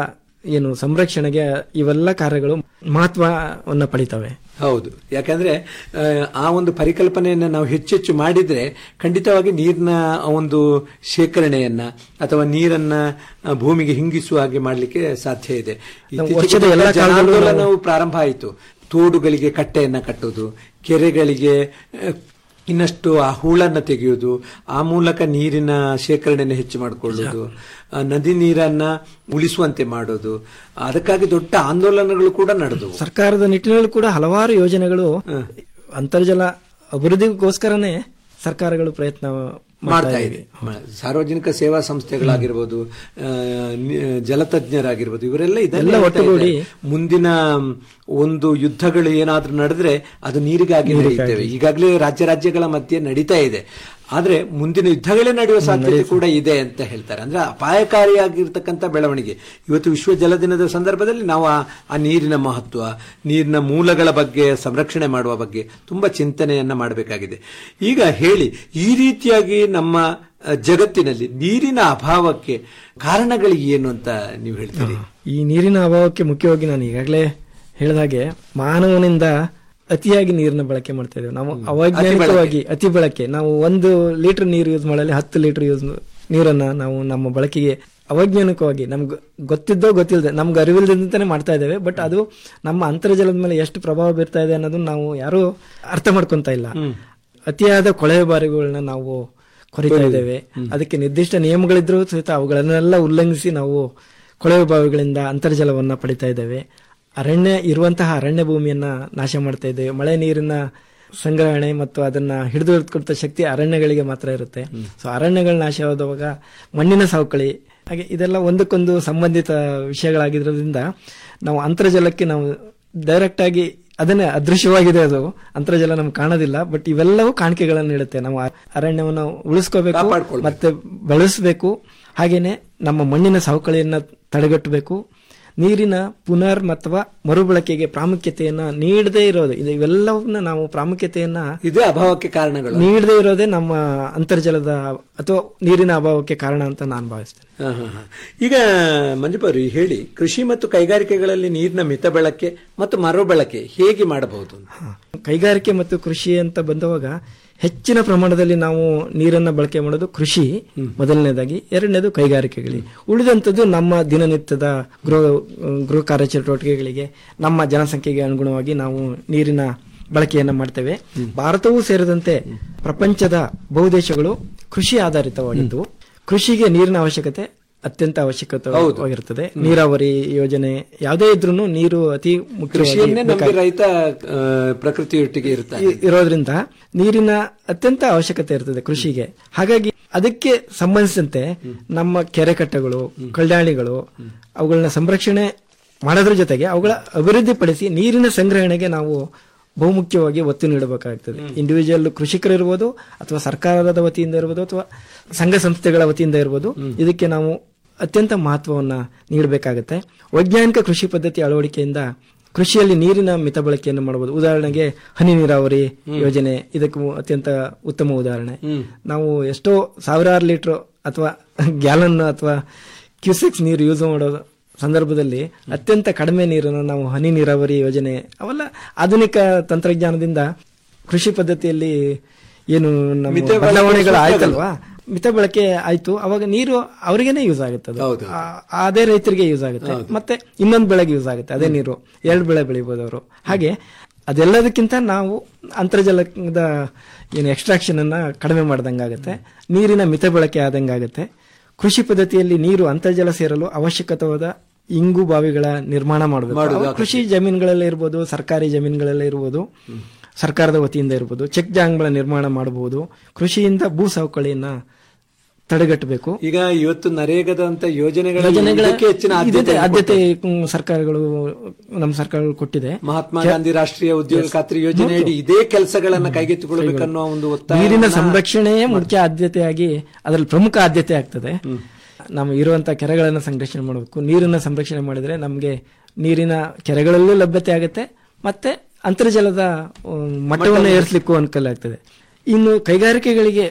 ಏನು ಸಂರಕ್ಷಣೆಗೆ ಇವೆಲ್ಲ ಕಾರ್ಯಗಳು ಮಹತ್ವವನ್ನು ಪಡಿತವೆ ಹೌದು ಯಾಕಂದ್ರೆ ಆ, ಆ ಒಂದು ಪರಿಕಲ್ಪನೆಯನ್ನ ನಾವು ಹೆಚ್ಚೆಚ್ಚು ಮಾಡಿದ್ರೆ ಖಂಡಿತವಾಗಿ ನೀರಿನ ಒಂದು ಶೇಖರಣೆಯನ್ನ ಅಥವಾ ನೀರನ್ನ ಆ, ಭೂಮಿಗೆ ಹಿಂಗಿಸುವ ಹಾಗೆ ಮಾಡಲಿಕ್ಕೆ ಸಾಧ್ಯ ಇದೆ ನಾವು ಇತ್ತೀಚೆಗೆ ವರ್ಷದ ಎಲ್ಲ ದೊಡ್ಡ ಕಾಲದಲ್ಲೂ ನಾವು- ಜನಾಂದೋಲನವು ಪ್ರಾರಂಭ ಆಯಿತು ತೋಡುಗಳಿಗೆ ಕಟ್ಟೆಯನ್ನ ಕಟ್ಟುವುದು ಕೆರೆಗಳಿಗೆ ಆ, ಇನ್ನಷ್ಟು ಆ ಹೂಳನ್ನ ತೆಗೆಯುವುದು ಆ ಮೂಲಕ ನೀರಿನ ಶೇಖರಣೆಯನ್ನು ಹೆಚ್ಚು ಮಾಡಿಕೊಳ್ಳುವುದು ಆ, ನದಿ ನೀರನ್ನ ಉಳಿಸುವಂತೆ ಮಾಡೋದು ಅದಕ್ಕಾಗಿ ದೊಡ್ಡ ಆಂದೋಲನಗಳು ಕೂಡ ನಡೆದವು ಸರ್ಕಾರದ ನಿಟ್ಟಿನಲ್ಲಿ ಕೂಡ ಹಲವಾರು ಯೋಜನೆಗಳು ಅಂತರ್ಜಲ ಅಭಿವೃದ್ಧಿಗೋಸ್ಕರನೇ ಸರ್ಕಾರಗಳು ಪ್ರಯತ್ನ ಮಾಡ್ತಾ ಇದೆ ಸಾರ್ವಜನಿಕ ಸೇವಾ ಸಂಸ್ಥೆಗಳಾಗಿರ್ಬೋದು ಆ, ನಿ- ಜಲತಜ್ಞರಾಗಿರ್ಬೋದು ಇವರೆಲ್ಲ ಇದೆಲ್ಲ ಎಲ್ಲ ಒಟ್ಟುಗೂಡಿ ಮುಂದಿನ ಒಂದು ಯುದ್ಧಗಳು ಏನಾದ್ರೂ ನಡೆದ್ರೆ ಅದು ನೀರಿಗಾಗಿ ನೀರಿಗಾಗಿ. ನಡೆಯುತ್ತೇವೆ ಈಗಾಗಲೇ ರಾಜ್ಯ ರಾಜ್ಯಗಳ ಮಧ್ಯೆ ನಡೀತಾ ಇದೆ ಆದ್ರೆ ಮುಂದಿನ ಯುದ್ಧಗಳೇ ನಡೆಯುವ ಸಾಧ್ಯತೆ ಕೂಡ ಇದೆ ಅಂತ ಹೇಳ್ತಾರೆ ಅಂದ್ರೆ ಅಪಾಯಕಾರಿಯಾಗಿರ್ತಕ್ಕಂಥ ಬೆಳವಣಿಗೆ ಇವತ್ತು ವಿಶ್ವ ಜಲ ದಿನದ ಸಂದರ್ಭದಲ್ಲಿ ನಾವು ಆ- ಆ ನೀರಿನ ಮಹತ್ವ ನೀರಿನ ಮೂಲಗಳ ಬಗ್ಗೆ ಸಂರಕ್ಷಣೆ ಮಾಡುವ ಬಗ್ಗೆ ತುಂಬಾ ಚಿಂತನೆಯನ್ನ ಮಾಡಬೇಕಾಗಿದೆ ಈಗ ಹೇಳಿ ಈ ರೀತಿಯಾಗಿ ನಮ್ಮ ಅ, ಜಗತ್ತಿನಲ್ಲಿ ನೀರಿನ ಅಭಾವಕ್ಕೆ ಕಾರಣಗಳು ಏನು ಅಂತ ನೀವು ಹೇಳ್ತೀರಿ ಈ ನೀರಿನ ಅಭಾವಕ್ಕೆ ಮುಖ್ಯವಾಗಿ ನಾನು ಈಗಾಗಲೇ ಹೇಳಿದಾಗೆ ಮಾನವನಿಂದ ಅತಿಯಾಗಿ ನೀರಿನ ಬಳಕೆ ಮಾಡ್ತಾ ಇದ್ದೇವೆ ನಾವು ಅವೈಜ್ಞಾನಿಕವಾಗಿ ಅತಿ ಬಳಕೆ ನಾವು ಒಂದು ಲೀಟರ್ ನೀರು ಯೂಸ್ ಮಾಡಲಿ ಹತ್ತು ಲೀಟರ್ ಯೂಸ್ ನೀರನ್ನ ನಾವು ನಮ್ಮ ಬಳಕೆಗೆ ಅವೈಜ್ಞಾನಿಕವಾಗಿ ನಮ್ಗೆ ಗೊತ್ತಿದ್ದೋ ಗೊತ್ತಿಲ್ಲದೆ ನಮ್ಗೆ ಅರಿವಿಲ್ಲದಂತಾನೆ ಮಾಡ್ತಾ ಇದ್ದೇವೆ ಬಟ್ ಅದು ನಮ್ಮ ಅಂತರ್ಜಲದ ಮೇಲೆ ಎಷ್ಟು ಪ್ರಭಾವ ಬೀರ್ತಾ ಇದೆ ಅನ್ನೋದನ್ನ ನಾವು ಯಾರು ಅರ್ಥ ಮಾಡ್ಕೊಂತ ಇಲ್ಲ ಅತಿಯಾದ ಕೊಳವೆ ಬಾರಿಗಳನ್ನ ನಾವು ಕೊರಿತಾ ಇದ್ದೇವೆ ಅದಕ್ಕೆ ನಿರ್ದಿಷ್ಟ ನಿಯಮಗಳಿದ್ರೂ ಸಹಿತ ಅವುಗಳನ್ನೆಲ್ಲ ಉಲ್ಲಂಘಿಸಿ ನಾವು ಕೊಳವೆ ಬಾವಿಗಳಿಂದ ಅಂತರ್ಜಲವನ್ನ ಪಡಿತಾ ಇದ್ದೇವೆ ಅರಣ್ಯ ಇರುವಂತಹ ಅರಣ್ಯ ಭೂಮಿಯನ್ನ ನಾಶ ಮಾಡ್ತಾ ಇದ್ದೇವೆ ಮಳೆ ನೀರಿನ ಸಂಗ್ರಹಣೆ ಮತ್ತು ಅದನ್ನ ಹಿಡಿದು ಹಿಡಿದುಕೊಡ್ತ ಶಕ್ತಿ ಅರಣ್ಯಗಳಿಗೆ ಮಾತ್ರ ಇರುತ್ತೆ ಸೊ ಅರಣ್ಯಗಳ ನಾಶವಾದವಾಗ ಮಣ್ಣಿನ ಸವಕಳಿ ಹಾಗೆ ಇದೆಲ್ಲ ಒಂದಕ್ಕೊಂದು ಸಂಬಂಧಿತ ವಿಷಯಗಳಾಗಿರೋದ್ರಿಂದ ನಾವು ಅಂತರ್ಜಲಕ್ಕೆ ನಾವು ಡೈರೆಕ್ಟ್ ಆಗಿ ಅದನ್ನೇ ಅದೃಶ್ಯವಾಗಿದೆ ಅದು ಅಂತರ್ಜಲ ನಮ್ಗೆ ಕಾಣೋದಿಲ್ಲ ಬಟ್ ಇವೆಲ್ಲವೂ ಕಾಣಿಕೆಗಳನ್ನು ನೀಡುತ್ತೆ ನಾವು ಅ- ಅರಣ್ಯವನ್ನು ಉಳಿಸ್ಕೋಬೇಕು ಮತ್ತೆ ಬೆಳೆಸಬೇಕು ಹಾಗೇನೆ ನಮ್ಮ ಮಣ್ಣಿನ ಸವಕಳಿಯನ್ನ ತಡೆಗಟ್ಟಬೇಕು ನೀರಿನ ಪುನರ್ ಅಥವಾ ಮರುಬಳಕೆಗೆ ಪ್ರಾಮುಖ್ಯತೆಯನ್ನ ನೀಡದೇ ಇರೋದು ಇದು ಇವೆಲ್ಲವನ್ನ ನಾವು ಪ್ರಾಮುಖ್ಯತೆಯನ್ನ ಇದೇ ಅಭಾವಕ್ಕೆ ಕಾರಣಗಳು ನೀಡದೇ ಇರೋದೇ ನಮ್ಮ ಅಂತರ್ಜಲದ ಅಥವಾ ನೀರಿನ ಅಭಾವಕ್ಕೆ ಕಾರಣ ಅಂತ ನಾನು ಭಾವಿಸ್ತೇನೆ ಹ, ಹ, ಹ. ಈಗ ಮಂಜುಪೌರಿ ಹೇಳಿ ಕೃಷಿ ಮತ್ತು ಕೈಗಾರಿಕೆಗಳಲ್ಲಿ ನೀರಿನ ಮಿತ ಬಳಕೆ ಮತ್ತು ಮರುಬಳಕೆ ಹೇಗೆ ಮಾಡಬಹುದು ಕೈಗಾರಿಕೆ ಮತ್ತು ಕೃಷಿ ಅಂತ ಬಂದವಾಗ ಹೆಚ್ಚಿನ ಪ್ರಮಾಣದಲ್ಲಿ ನಾವು ನೀರನ್ನ ಬಳಕೆ ಮಾಡೋದು ಕೃಷಿ ಮೊದಲನೇದಾಗಿ ಎರಡನೇದು ಕೈಗಾರಿಕೆಗಳಿಗೆ ಉಳಿದಂಥದ್ದು ನಮ್ಮ ದಿನನಿತ್ಯದ ಗೃಹ ಗೃಹ ಕಾರ್ಯಚಟುವಟಿಕೆಗಳಿಗೆ ನಮ್ಮ ಜನಸಂಖ್ಯೆಗೆ ಅನುಗುಣವಾಗಿ ನಾವು ನೀರಿನ ಬಳಕೆಯನ್ನ ಮಾಡ್ತೇವೆ ಭಾರತವೂ ಸೇರಿದಂತೆ ಪ್ರಪಂಚದ ಬಹುದೇಶಗಳು ಕೃಷಿ ಆಧಾರಿತವಾಗಿದ್ದು ಕೃಷಿಗೆ ನೀರಿನ ಅವಶ್ಯಕತೆ ಅತ್ಯಂತ ಅವಶ್ಯಕವಾಗಿರುತ್ತದೆ ನೀರಾವರಿ ಯೋಜನೆ ಯಾವುದೇ ಇದ್ರೂ ನೀರು ಅತಿ ಕೃಷಿಯನ್ನೇ ನಂಬಿ ಮುಖ್ಯವಾಗಿ ರೈತ ಆ, ಪ್ರಕೃತಿಯೊಟ್ಟಿಗೆ ಇರ್ತಾನೆ ಇ- ಇರೋದ್ರಿಂದ ನೀರಿನ ಅತ್ಯಂತ ಅವಶ್ಯಕತೆ ಇರ್ತದೆ ಕೃಷಿಗೆ ಹಾಗಾಗಿ ಅದಕ್ಕೆ ಸಂಬಂಧಿಸಿದಂತೆ ನಮ್ಮ ಕೆರೆ ಕಟ್ಟೆಗಳು ಕಲ್ಯಾಣಿಗಳು ಅವುಗಳನ್ನ ಸಂರಕ್ಷಣೆ ಮಾಡೋದ್ರ ಜೊತೆಗೆ ಅವುಗಳ ಅಭಿವೃದ್ಧಿಪಡಿಸಿ ನೀರಿನ ಸಂಗ್ರಹಣೆಗೆ ನಾವು ಬಹುಮುಖ್ಯವಾಗಿ ಒತ್ತು ನೀಡಬೇಕಾಗ್ತದೆ ಇಂಡಿವಿಜುವಲ್ ಕೃಷಿಕರು ಇರ್ಬೋದು ಅಥವಾ ಸರ್ಕಾರದ ವತಿಯಿಂದ ಇರ್ಬೋದು ಅಥವಾ ಸಂಘ ಸಂಸ್ಥೆಗಳ ವತಿಯಿಂದ ಇರ್ಬೋದು ಇದಕ್ಕೆ ನಾವು ಅತ್ಯಂತ ಮಹತ್ವವನ್ನ ನೀಡಬೇಕಾಗುತ್ತೆ ವೈಜ್ಞಾನಿಕ ಕೃಷಿ ಪದ್ಧತಿ ಅಳವಡಿಕೆಯಿಂದ ಕೃಷಿಯಲ್ಲಿ ನೀರಿನ ಮಿತ ಬಳಕೆಯನ್ನು ಮಾಡಬಹುದು ಉದಾಹರಣೆಗೆ ಹನಿ ನೀರಾವರಿ ಯೋಜನೆ ಇದಕ್ಕೆ ಮು- ಅತ್ಯಂತ ಉತ್ತಮ ಉದಾಹರಣೆ ನಾವು ಎಷ್ಟೋ ಸಾವಿರಾರು ಲೀಟರ್ ಅಥವಾ ಗ್ಯಾಲನ್ ಅಥವಾ ಕ್ಯೂಸೆಕ್ಸ್ ನೀರು ಯೂಸ್ ಮಾಡೋ ಸಂದರ್ಭದಲ್ಲಿ ಅತ್ಯಂತ ಕಡಿಮೆ ನೀರನ್ನು ನಾವು ಹನಿ ನೀರಾವರಿ ಯೋಜನೆ ಅವೆಲ್ಲ ಆಧುನಿಕ ತಂತ್ರಜ್ಞಾನದಿಂದ ಕೃಷಿ ಪದ್ಧತಿಯಲ್ಲಿ ಏನು ನಮ್ಮ ಮಿತ ಬಳಕೆ ಬದಲಾವಣೆಗಳು ಸೂಕ್ತ ಆಯ್ತಲ್ವಾ ಮಿತ ಬಳಕೆ ಆಯ್ತು ಅವಾಗ ನೀರು ಅವರಿಗೇನೆ ಯೂಸ್ ಆಗುತ್ತೆ ಅದು. ಆ- ಅದೇ ರೈತರಿಗೆ ಯೂಸ್ ಆಗುತ್ತೆ ಮತ್ತೆ ಇನ್ನೊಂದು ಬೆಳೆಗೆ ಯೂಸ್ ಆಗುತ್ತೆ ಅದೇ ನೀರು ಎರಡು ಬೆಳೆ ಬೆಳಿಬಹುದು ಅವರು ಹಾಗೆ ಅದೆಲ್ಲದಕ್ಕಿಂತ ನಾವು ಅಂತರ್ಜಲದ ಏನು ಎಕ್ಸ್ಟ್ರಾಕ್ಷನ್ ಅನ್ನ ಕಡಿಮೆ ಮಾಡ್ದಂಗಾಗುತ್ತೆ ನೀರಿನ ಮಿತ ಬಳಕೆ ಆದಂಗಾಗುತ್ತೆ ಕೃಷಿ ಪದ್ಧತಿಯಲ್ಲಿ ನೀರು ಅಂತರ್ಜಲ ಸೇರಲು ಅವಶ್ಯಕವಾದ ಇಂಗು ಬಾವಿಗಳ ನಿರ್ಮಾಣ ಮಾಡಬೇಕು ಮಾಡೋದು ಅವು ಕೃಷಿ ಜಮೀನುಗಳಲ್ಲೇ ಇರ್ಬೋದು ಸರ್ಕಾರಿ ಜಮೀನುಗಳಲ್ಲೇ ಇರ್ಬೋದು ಸರ್ಕಾರದ ವತಿಯಿಂದ ಇರ್ಬೋದು ಚೆಕ್ ಡ್ಯಾಂಗಳ ನಿರ್ಮಾಣ ಮಾಡಬಹುದು ಕೃಷಿಯಿಂದ ಭೂ ಸವಕಳಿಯನ್ನ ತಡೆಗಟ್ಟಬೇಕು ಈಗ ಇವತ್ತು ನರೇಗದಂತ ಯೋಜನೆಗಳ ಯೋಜನೆಗಳ ಇದಕ್ಕೆ ಹೆಚ್ಚಿನ ಇದೇ ಆದ್ಯತೆ ಆದ್ಯತೆ ಹ್ಮ್, ಸರ್ಕಾರಗಳು ನಮ್ಮ ಸರ್ಕಾರಗಳು ಕೊಟ್ಟಿದೆ ಮಹಾತ್ಮ ಗಾಂಧಿ ರಾಷ್ಟ್ರೀಯ ಉದ್ಯೋಗ ಖಾತ್ರಿ ಯೋಜನೆಯಡಿ ಇದೇ ಕೆಲಸಗಳನ್ನ ಕೈಗೆತ್ತಿಕೊಳ್ಳಬೇಕನ್ನೋ ಒಂದು ಒತ್ತಾಯ ನೀರಿನ ಸಂರಕ್ಷಣೆಯೇ ಮುಖ್ಯ ಆದ್ಯತೆಯಾಗಿ ಅದರಲ್ಲಿ ಪ್ರಮುಖ ಆದ್ಯತೆ ಆಗ್ತದೆ ನಾವು ಇರುವಂತಹ ಕೆರೆಗಳನ್ನು ಸಂರಕ್ಷಣೆ ಮಾಡಬೇಕು ನೀರನ್ನ ಸಂರಕ್ಷಣೆ ಮಾಡಿದ್ರೆ ನಮಗೆ ನೀರಿನ ಕೆರೆಗಳಲ್ಲೂ ಲಭ್ಯತೆ ಆಗುತ್ತೆ ಮತ್ತೆ ಅಂತರ್ಜಲದ ಉಮ್, ಮಟ್ಟವನ್ನು ಏರಿಸಲಿಕ್ಕೂ ಅನುಕೂಲ ಆಗ್ತದೆ ಇನ್ನು ಕೈಗಾರಿಕೆಗಳಿಗೆ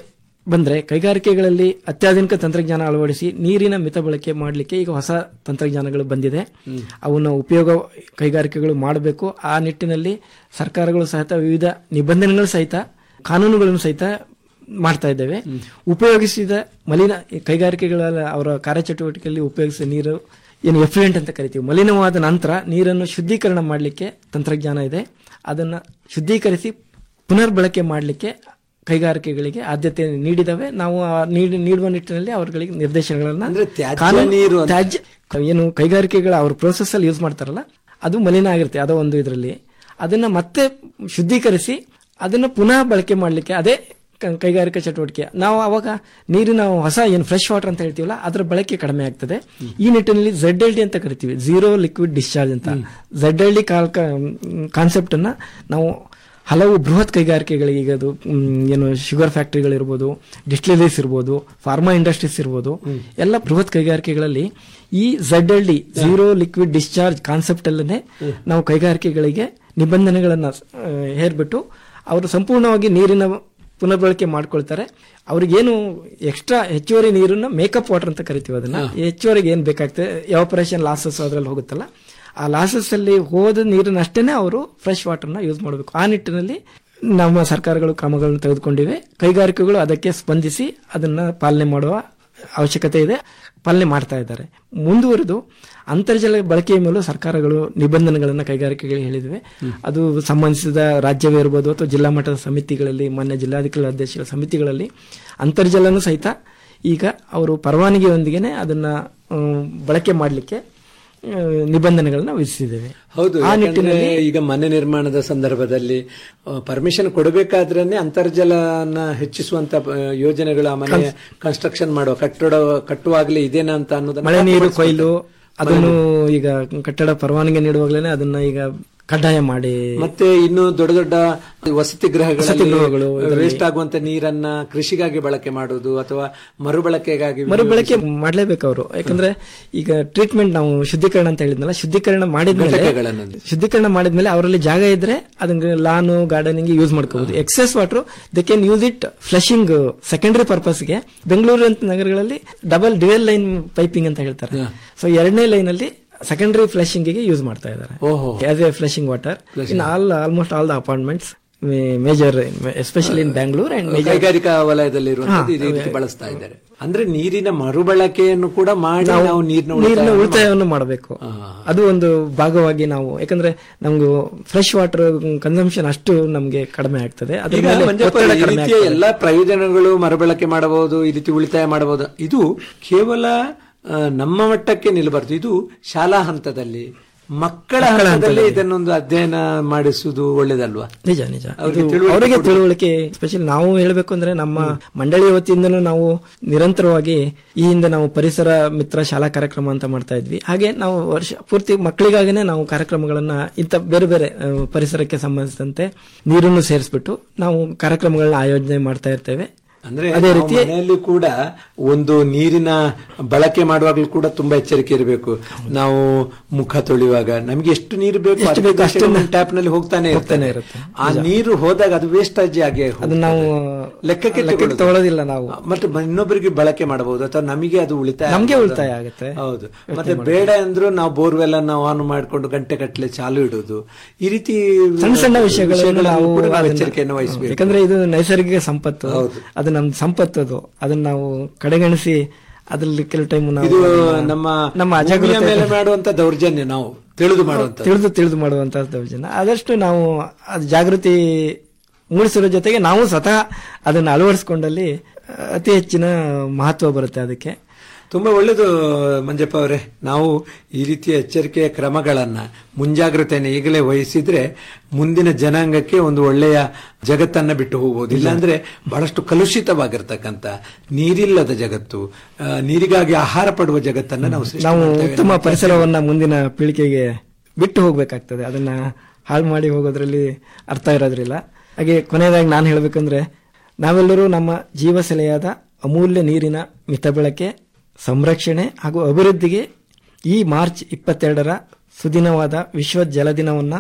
ಬಂದ್ರೆ ಕೈಗಾರಿಕೆಗಳಲ್ಲಿ ಅತ್ಯಾಧುನಿಕ ತಂತ್ರಜ್ಞಾನ ಅಳವಡಿಸಿ ನೀರಿನ ಮಿತ ಬಳಕೆ ಮಾಡಲಿಕ್ಕೆ ಈಗ ಹೊಸ ತಂತ್ರಜ್ಞಾನಗಳು ಬಂದಿದೆ ಅವನ್ನ ಉಪಯೋಗ ಕೈಗಾರಿಕೆಗಳು ಮಾಡಬೇಕು ಆ ನಿಟ್ಟಿನಲ್ಲಿ ಸರ್ಕಾರಗಳು ಸಹಿತ ವಿವಿಧ ನಿಬಂಧನೆಗಳು ಸಹಿತ ಕಾನೂನುಗಳನ್ನು ಸಹಿತ ಮಾಡ್ತಾ ಇದ್ದೇವೆ ಉಪಯೋಗಿಸಿದ ಮಲಿನ ಈ ಕೈಗಾರಿಕೆಗಳ ಅವರ ಕಾರ್ಯಚಟುವಟಿಕೆಯಲ್ಲಿ ಉಪಯೋಗಿಸಿದ ನೀರು ಏನು ಎಫ್ಲುಯೆಂಟ್ ಅಂತ ಕರಿತೀವಿ ಮಲಿನವಾದ ನಂತರ ನೀರನ್ನು ಶುದ್ಧೀಕರಣ ಮಾಡಲಿಕ್ಕೆ ತಂತ್ರಜ್ಞಾನ ಇದೆ ಅದನ್ನು ಶುದ್ಧೀಕರಿಸಿ ಪುನರ್ ಬಳಕೆ ಮಾಡಲಿಕ್ಕೆ ಕೈಗಾರಿಕೆಗಳಿಗೆ ಆದ್ಯತೆ ನೀಡಿದವೆ ನಾವು ಆ ನೀಡಿ ನೀಡುವ ನಿಟ್ಟಿನಲ್ಲಿ ಅವರುಗಳಿಗೆ ನಿರ್ದೇಶನಗಳನ್ನ ತ್ಯಾಜ್ಯ ಕಾನೂನು- ನೀರು ಅಂತ- ತ್ಯಾಜ್ಯ ಏನು ಕೈಗಾರಿಕೆಗಳ ಅವ್ರ ಪ್ರೋಸೆಸ್ ಅಲ್ಲಿ ಯೂಸ್ ಮಾಡ್ತಾರಲ್ಲ ಅದು ಮಲಿನ ಆಗಿರುತ್ತೆ ಅದೋ ಒಂದು ಇದರಲ್ಲಿ ಅದನ್ನ ಮತ್ತೆ ಶುದ್ಧೀಕರಿಸಿ ಅದನ್ನ ಪುನಃ ಬಳಕೆ ಮಾಡಲಿಕ್ಕೆ ಅದೇ ಕ- ಕೈಗಾರಿಕಾ ಚಟುವಟಿಕೆ ನಾವು ಅವಾಗ ನೀರಿನ ಹೊಸ ಏನು ಫ್ರೆಶ್ ವಾಟರ್ ಅಂತ ಹೇಳ್ತೀವಲ್ಲ ಅದರ ಬಳಕೆ ಕಡಿಮೆ ಆಗ್ತದೆ ಈ ನಿಟ್ಟಿನಲ್ಲಿ ಝೆಡ್ ಎಲ್ ಡಿ ಅಂತ ಕರಿತೀವಿ ಝೀರೋ ಲಿಕ್ವಿಡ್ ಡಿಸ್ಚಾರ್ಜ್ ಅಂತ ಝೆಡ್ ಎಲ್ ಡಿ ಕಾನ್ಸೆಪ್ಟ್ ಅನ್ನ ನಾವು ಹಲವು ಬೃಹತ್ ಕೈಗಾರಿಕೆಗಳಿಗೆ ಈಗ ಅದು ಮ್, ಏನು ಶುಗರ್ ಫ್ಯಾಕ್ಟರಿಗಳಿರ್ಬೋದು ಡಿಸ್ಟಿಲರೀಸ್ ಇರ್ಬೋದು ಫಾರ್ಮಾ ಇಂಡಸ್ಟ್ರೀಸ್ ಇರ್ಬೋದು ಎಲ್ಲ ಬೃಹತ್ ಕೈಗಾರಿಕೆಗಳಲ್ಲಿ ಈ Z L D zero liquid discharge concept ಅಲ್ಲೇ ನಾವು ಕೈಗಾರಿಕೆಗಳಿಗೆ ನಿಬಂಧನೆಗಳನ್ನ ಆ, ಹೇರ್ಬಿಟ್ಟು ಅವರು ಸಂಪೂರ್ಣವಾಗಿ ನೀರಿನ ಪುನರ್ಬಳಕೆ ಮಾಡ್ಕೊಳ್ತಾರೆ ಅವ್ರಿಗೇನು ಎಕ್ಸ್ಟ್ರಾ ಹೆಚ್ಚುವರಿ ನೀರನ್ನ ಮೇಕಪ್ ವಾಟರ್ ಅಂತ ಕರಿತೀವಿ ಅದನ್ನ ಹೆಚ್ಚುವರಿಗೆ ಏನ್ ಬೇಕಾಗ್ತದೆ ಎವಾಪರೇಷನ್ ಲಾಸಸ್ ಅದ್ರಲ್ಲಿ ಹೋಗುತ್ತಲ್ಲ ಆ ಲಾಸಸ್ ಅಲ್ಲಿ ಹೋದ ನೀರನ್ನಷ್ಟೇನೆ ಅವರು ಫ್ರೆಶ್ ವಾಟರ್ನ ಯೂಸ್ ಮಾಡಬೇಕು ಆ ನಿಟ್ಟಿನಲ್ಲಿ ನಮ್ಮ ಸರ್ಕಾರಗಳು ಕ್ರಮಗಳನ್ನು ತೆಗೆದುಕೊಂಡಿವೆ ಕೈಗಾರಿಕೆಗಳು ಅದಕ್ಕೆ ಸ್ಪಂದಿಸಿ ಅದನ್ನ ಪಾಲನೆ ಮಾಡುವ ಅವಶ್ಯಕತೆ ಇದೆ ಪಾಲನೆ ಮಾಡ್ತಾ ಇದ್ದಾರೆ ಮುಂದುವರೆದು ಅಂತರ್ಜಲ ಬಳಕೆಯ ಮೇಲೂ ಸರ್ಕಾರಗಳು ನಿಬಂಧನೆಗಳನ್ನು ಕೈಗಾರಿಕೆಗಳಿಗೆ ಹೇಳಿದ್ವಿ ಅದು ಸಂಬಂಧಿಸಿದ ರಾಜ್ಯವೇ ಇರ್ಬೋದು ಅಥವಾ ಜಿಲ್ಲಾ ಮಟ್ಟದ ಸಮಿತಿಗಳಲ್ಲಿ ಮಾನ್ಯ ಜಿಲ್ಲಾಧಿಕಾರಿ ಅಧ್ಯಕ್ಷರ ಸಮಿತಿಗಳಲ್ಲಿ ಅಂತರ್ಜಲನೂ ಸಹಿತ ಈಗ ಅವರು ಪರವಾನಗಿಯೊಂದಿಗೆನೆ ಅದನ್ನ ಆ, ಬಳಕೆ ಮಾಡಲಿಕ್ಕೆ ನಿಬಂಧನೆಗಳನ್ನ ವಿಧಿಸಿದ್ದೇವೆ ಹೌದು ಆ ಯಾಕಂದ್ರೆ ನಿಟ್ಟಿನಲ್ಲಿ ಈಗ ಮನೆ ನಿರ್ಮಾಣದ ಸಂದರ್ಭದಲ್ಲಿ ಪರ್ಮಿಷನ್ ಕೊಡಬೇಕಾದ್ರೇನೆ ಅಂತರ್ಜಲನ ಹೆಚ್ಚಿಸುವಂತ ಆ, ಯೋಜನೆಗಳು ಆ ಮನೆ ಕನ್ಸ್ಟ್ರಕ್ಷನ್ ಮಾಡುವ ಕಟ್ಟಡ ಕಟ್ಟುವಾಗಲೇ ಇದೇನಾ ಅಂತ ಅನ್ನೋದನ್ನ ಮಳೆ ನೀರು ಖಾತ್ರಿಪಡಿಸ್ಬೇಕು. ಕೊಯ್ಲು ಅದನ್ನು ಈಗ ಕಟ್ಟಡ ಪರವಾನಗಿ ನೀಡುವಾಗಲೇ ಅದನ್ನ ಈಗ ಕಡ್ಡಾಯ ಮಾಡಿ ಮತ್ತೆ ಇನ್ನು ದೊಡ್ಡ ದೊಡ್ಡ ವಸತಿ ವಸತಿ ಗೃಹಗಳು ಗೃಹಗಳಲ್ಲಿ ಇದರಲ್ಲಿ- ವೇಸ್ಟ್ ಆಗುವಂತ ನೀರನ್ನ ಕೃಷಿಗಾಗಿ ಬಳಕೆ ಮಾಡುವುದು ಅಥವಾ ಮರುಬಳಕೆಗಾಗಿ ಮರುಬಳಕೆ ಮಾಡ್ಲೇಬೇಕು ಅವರು ಯಾಕಂದ್ರೆ ಈಗ ಟ್ರೀಟ್ಮೆಂಟ್ ನಾವು ಶುದ್ಧೀಕರಣ ಅಂತ ಹೇಳಿದ್ನಲ್ಲ ಶುದ್ಧೀಕರಣ ಮಾಡಿದ್ಮೇಲೆ ಘಟಕಗಳನ್ನ. ಶುದ್ಧೀಕರಣ ಮಾಡಿದ್ಮೇಲೆ ಅವರಲ್ಲಿ ಜಾಗ ಇದ್ರೆ ಅದನ್ನ ಲಾನು ಗಾರ್ಡನಿಂಗ್ ಯೂಸ್ ಮಾಡ್ಕೋಬಹುದು excess water they can use it flushing secondary ಪರ್ಪಸ್ಗೆ ಬೆಂಗಳೂರು ಅಂತ ನಗರಗಳಲ್ಲಿ ಡಬಲ್ ಡ್ಯುಯಲ್ ಲೈನ್ ಪೈಪಿಂಗ್ ಅಂತ ಹೇಳ್ತಾರೆ ಸೊ ಎರಡನೇ ಲೈನ್ ಅಲ್ಲಿ ಸೆಕೆಂಡರಿ ಫ್ಲಶಿಂಗ್ ಗೆ ಯೂಸ್ ಮಾಡ್ತಾ ಇದ್ದಾರೆ ಓಹೋ. As a flushing water in all almost all the apartments major especially in Bangalore and ಕೈಗಾರಿಕಾ ವಲಯದಲ್ಲಿರುವಂತದ್ದು ಇದೇ ರೀತಿ ಬಳಸ್ತಾ ಇದ್ದಾರೆ ಅಂದ್ರೆ ನೀರಿನ ಮರುಬಳಕೆಯನ್ನು ಕೂಡ ಮಾಡಿ ನಾವು ನೀರಿನ ನೀರಿನ ಉಳಿತಾಯ ಉಳಿತಾಯವನ್ನು ಮಾಡಬೇಕು ಅದು ಒಂದು ಭಾಗವಾಗಿ ನಾವು ಯಾಕಂದ್ರೆ ನಮ್ಗೆ ಫ್ರೆಶ್ ವಾಟರ್ ಕನ್ಸಂಪ್ಷನ್ ಅಷ್ಟು ನಮ್ಗೆ ಕಡಿಮೆ ಆಗ್ತದೆ ಅದ್ರ ಈಗ ಮೇಲೆ ಮಂಜಪ್ಪ, ಒತ್ತಡ ಈ ಕಡಿಮೆ ರೀತಿಯ ಆಗ್ತದೆ. ಎಲ್ಲಾ ಪ್ರಯೋಜನಗಳು ಮರುಬಳಕೆ ಮಾಡಬಹುದು ಈ ರೀತಿ ಉಳಿತಾಯ ಮಾಡಬಹುದು ಇದು ಕೇವಲ ಆ, ನಮ್ಮ ಮಟ್ಟಕ್ಕೆ ನಿಲ್ಲಬಾರದು ಇದು ಶಾಲಾ ಹಂತದಲ್ಲಿ ಮಕ್ಕಳ ಮಕ್ಕಳ ಹಂತದಲ್ಲಿ ಹಂತದಲ್ಲಿ. ಇದನ್ನೊಂದು ಅಧ್ಯಯನ ಮಾಡಿಸುವುದು ಒಳ್ಳೇದಲ್ವಾ ನಿಜ ನಿಜ ಅವ್ರಿಗೆ ಇದು ತಿಳುವಳಿಕೆ ಅವರಿಗೆ ಕೊಡ್ಬೇಕು. ತಿಳುವಳಿಕೆ ಸ್ಪೆಷಲ್ ನಾವು ಹೇಳಬೇಕು ಅಂದ್ರೆ ನಮ್ಮ ಮಂಡಳಿಯ ವತಿಯಿಂದನೂ ನಾವು ನಿರಂತರವಾಗಿ ಈ ಹಿಂದೆ ನಾವು ಪರಿಸರ ಮಿತ್ರ ಶಾಲಾ ಕಾರ್ಯಕ್ರಮ ಅಂತ ಮಾಡ್ತಾ ಇದ್ವಿ ಹಾಗೆ ನಾವು ವರ್ಷ ಪೂರ್ತಿ ಮಕ್ಕಳಿಗಾಗಿನೇ ನಾವು ಕಾರ್ಯಕ್ರಮಗಳನ್ನ ಇಂಥ ಬೇರೆ ಬೇರೆ ಆ, ಪರಿಸರಕ್ಕೆ ಸಂಬಂಧಿಸಿದಂತೆ ನೀರನ್ನು ಸೇರಿಸ್ಬಿಟ್ಟು ನಾವು ಕಾರ್ಯಕ್ರಮಗಳನ್ನ ಆಯೋಜನೆ ಮಾಡ್ತಾ ಇರ್ತೇವೆ ಅಂದ್ರೆ ಅದೇ ನಾವು ರೀತಿ ಮನೆಯಲ್ಲಿ ಕೂಡ ಒಂದು ನೀರಿನ ಬಳಕೆ ಮಾಡುವಾಗಲೂ ಕೂಡ ತುಂಬಾ ಎಚ್ಚರಿಕೆ ಇರಬೇಕು ನಾವು ಮುಖ ತೊಳೆಯುವಾಗ ನಮ್ಗೆ ಎಷ್ಟು ನೀರು ಬೇಕು ಎಷ್ಟು ಅದೇ ಬೇಕು ಅಷ್ಟನ್ನ ಟ್ಯಾಪ್ ನಲ್ಲಿ ಹೋಗ್ತಾನೆ ಹೋಗ್ತಾನೆ ಇರುತ್ತೆ ಇರುತ್ತೆ. ಆ ನೀರು ಹೋದಾಗ ಅದು ವೇಸ್ಟೇಜ್ ಆಗಿ ಅದನ್ನ ನಾವು ಲೆಕ್ಕಕ್ಕೆ ಲೆಕ್ಕಕ್ಕೆ ತಗೊಳ್ಳೋದು. ತಗೊಳ್ಳೋದಿಲ್ಲ ನಾವು ಮತ್ತೆ ಇನ್ನೊಬ್ಬರಿಗೆ ಬಳಕೆ ಮಾಡಬಹುದು ಅಥವಾ ನಮಗೆ ಅದು ಉಳಿತಾಯ ನಮ್ಗೆ ಆಗ್ಬೋದು. ಉಳಿತಾಯ ಆಗುತ್ತೆ ಹೌದು ಮತ್ತೆ ಬೇಡ ಅಂದ್ರೂ ನಾವು ಬೋರ್ವೆಲ್ ಅನ್ನ ಆನ್ ಮಾಡ್ಕೊಂಡು ಗಂಟೆ ಕಟ್ಟಲೆ ಚಾಲು ಇಡುದು ಈ ರೀತಿ ಸಣ್ಣ ಸಣ್ಣ ವಿಷಯಗಳನ್ನು ವಿಷಯಗಳನ್ನು ನಾವು ಕೂಡ ನಾವು ಅದನ್ನ- ಎಚ್ಚರಿಕೆಯನ್ನು ವಹಿಸಬೇಕು ಯಾಕಂದ್ರೆ ಇದು ನೈಸರ್ಗಿಕ ಸಂಪತ್ತು ಅದು ನಮ್ ಸಂಪತ್ತು ಅದು ಅದನ್ನ ನಾವು ಕಡೆಗಣಿಸಿ ಅದ್ರಲ್ಲಿ ಕೆಲವು ಟೈಮ್ ನಾವು ಇದು ಅದನ್ನ- ನಮ್ಮ ನಮ್ಮ ಭೂಮಿಯ ಅಜಾಗರೂಕತೆ ಮೇಲೆ ಮಾಡುವಂತ ದೌರ್ಜನ್ಯ ನಾವು ತಿಳಿದು ಮಾಡುವಂತ ತಿಳಿದು ತಿಳಿದು ಮಾಡುವಂತಹ ದೌರ್ಜನ್ಯ ಆದಷ್ಟು ನಾವು ಅದು ಜಾಗೃತಿ ಮೂಡಿಸಿರೋ ಜೊತೆಗೆ ನಾವು ಸ್ವತಃ ಅದನ್ನು ಅಳವಡಿಸಿಕೊಂಡಲ್ಲಿ ಅತಿ ಹೆಚ್ಚಿನ ಮಹತ್ವ ಬರುತ್ತೆ ಅದಕ್ಕೆ ತುಂಬಾ ಒಳ್ಳೇದು ಮಂಜಪ್ಪ ಅವರೇ ನಾವು ಈ ರೀತಿಯ ಎಚ್ಚರಿಕೆಯ ಕ್ರಮಗಳನ್ನ ಮುಂಜಾಗ್ರತೆಯನ್ನು ಈಗಲೇ ವಹಿಸಿದ್ರೆ ಮುಂದಿನ ಜನಾಂಗಕ್ಕೆ ಒಂದು ಒಳ್ಳೆಯ ಜಗತ್ತನ್ನ ಬಿಟ್ಟು ಹೋಗ್ಬೋದು ಇಲ್ಲಾಂದ್ರೆ ಬಹಳಷ್ಟು ಕಲುಷಿತವಾಗಿರ್ತಕ್ಕಂಥ ನೀರಿಲ್ಲದ ಜಗತ್ತು ಆ, ನೀರಿಗಾಗಿ ಆಹಾರ ಪಡುವ ಜಗತ್ತನ್ನ ನಾವು ಸೃಷ್ಟಿ ನಾವು ಮಾಡ್ತೇವೆ. ಉತ್ತಮ ಪರಿಸರವನ್ನ ಮುಂದಿನ ಪೀಳಿಗೆಗೆ ಬಿಟ್ಟು ಹೋಗ್ಬೇಕಾಗ್ತದೆ ಅದನ್ನ ಹಾಳು ಮಾಡಿ ಹೋಗೋದ್ರಲ್ಲಿ ಅರ್ಥ ಇರೋದ್ರಿಲ್ಲ ಹಾಗೆ ಕೊನೆಯದಾಗಿ ನಾನು ಹೇಳಬೇಕಂದ್ರೆ ನಾವೆಲ್ಲರೂ ನಮ್ಮ ಜೀವಸೆಲೆಯಾದ ಅಮೂಲ್ಯ ನೀರಿನ ಮಿತ ಬಳಕೆ ಸಂರಕ್ಷಣೆ ಹಾಗೂ ಅಭಿವೃದ್ಧಿಗೆ ಈ ಮಾರ್ಚ್ ಇಪ್ಪತ್ತೆರಡರ ಸುದಿನವಾದ ವಿಶ್ವ ಜಲ ದಿನವನ್ನ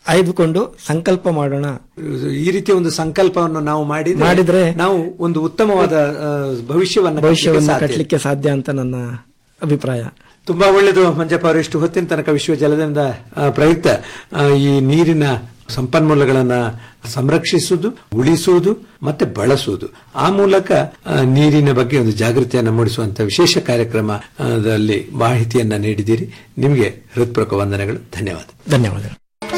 ಆಯ್ದುಕೊಂಡು ಸಂಕಲ್ಪ ಮಾಡೋಣ ಈ ರೀತಿಯ ಒಂದು ಸಂಕಲ್ಪವನ್ನು ನಾವು ಮಾಡಿದ್ರೆ ಮಾಡಿದ್ರೆ ನಾವು ಒಂದು ಉತ್ತಮವಾದ ಆ, ಭವಿಷ್ಯವನ್ನ ಭವಿಷ್ಯವನ್ನು ಕಟ್ಟಲಿಕ್ಕೆ ಸಾಧ್ಯ. ಕಟ್ಟಲಿಕ್ಕೆ ಸಾಧ್ಯ ಅಂತ ನನ್ನ ಅಭಿಪ್ರಾಯ ತುಂಬಾ ಒಳ್ಳೆಯದು ಮಂಜಪ್ಪ ಅವರು ಇಷ್ಟು ಹೊತ್ತಿನ ತನಕ ವಿಶ್ವ ಜಲದಿಂದ ಆ, ಪ್ರಯುಕ್ತ ಆ, ಈ ನೀರಿನ ಸಂಪನ್ಮೂಲಗಳನ್ನ ಸಂರಕ್ಷಿಸುವುದು ಉಳಿಸುವುದು ಮತ್ತೆ ಬಳಸುವುದು ಆ ಮೂಲಕ ಆ, ನೀರಿನ ಬಗ್ಗೆ ಒಂದು ಜಾಗೃತಿಯನ್ನು ಮೂಡಿಸುವಂತಹ ವಿಶೇಷ ಕಾರ್ಯಕ್ರಮದಲ್ಲಿ ಮಾಹಿತಿಯನ್ನ ನೀಡಿದ್ದೀರಿ ನಿಮಗೆ ಹೃತ್ಪೂರ್ವಕ ವಂದನೆಗಳು ಧನ್ಯವಾದ ಧನ್ಯವಾದಗಳು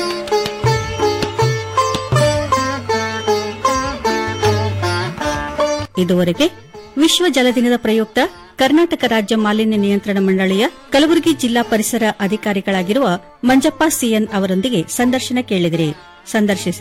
ಇದುವರೆಗೆ ವಿಶ್ವ ಜಲ ದಿನದ ಪ್ರಯುಕ್ತ ಕರ್ನಾಟಕ ರಾಜ್ಯ ಮಾಲಿನ್ಯ ನಿಯಂತ್ರಣ ಮಂಡಳಿಯ ಕಲಬುರಗಿ ಜಿಲ್ಲಾ ಪರಿಸರ ಅಧಿಕಾರಿಗಳಾಗಿರುವ ಮಂಜಪ್ಪ ಸಿಎನ್ ಅವರೊಂದಿಗೆ ಸಂದರ್ಶನ ಕೇಳಿದಿರಿ ಸಂದರ್ಶಿಸಿದ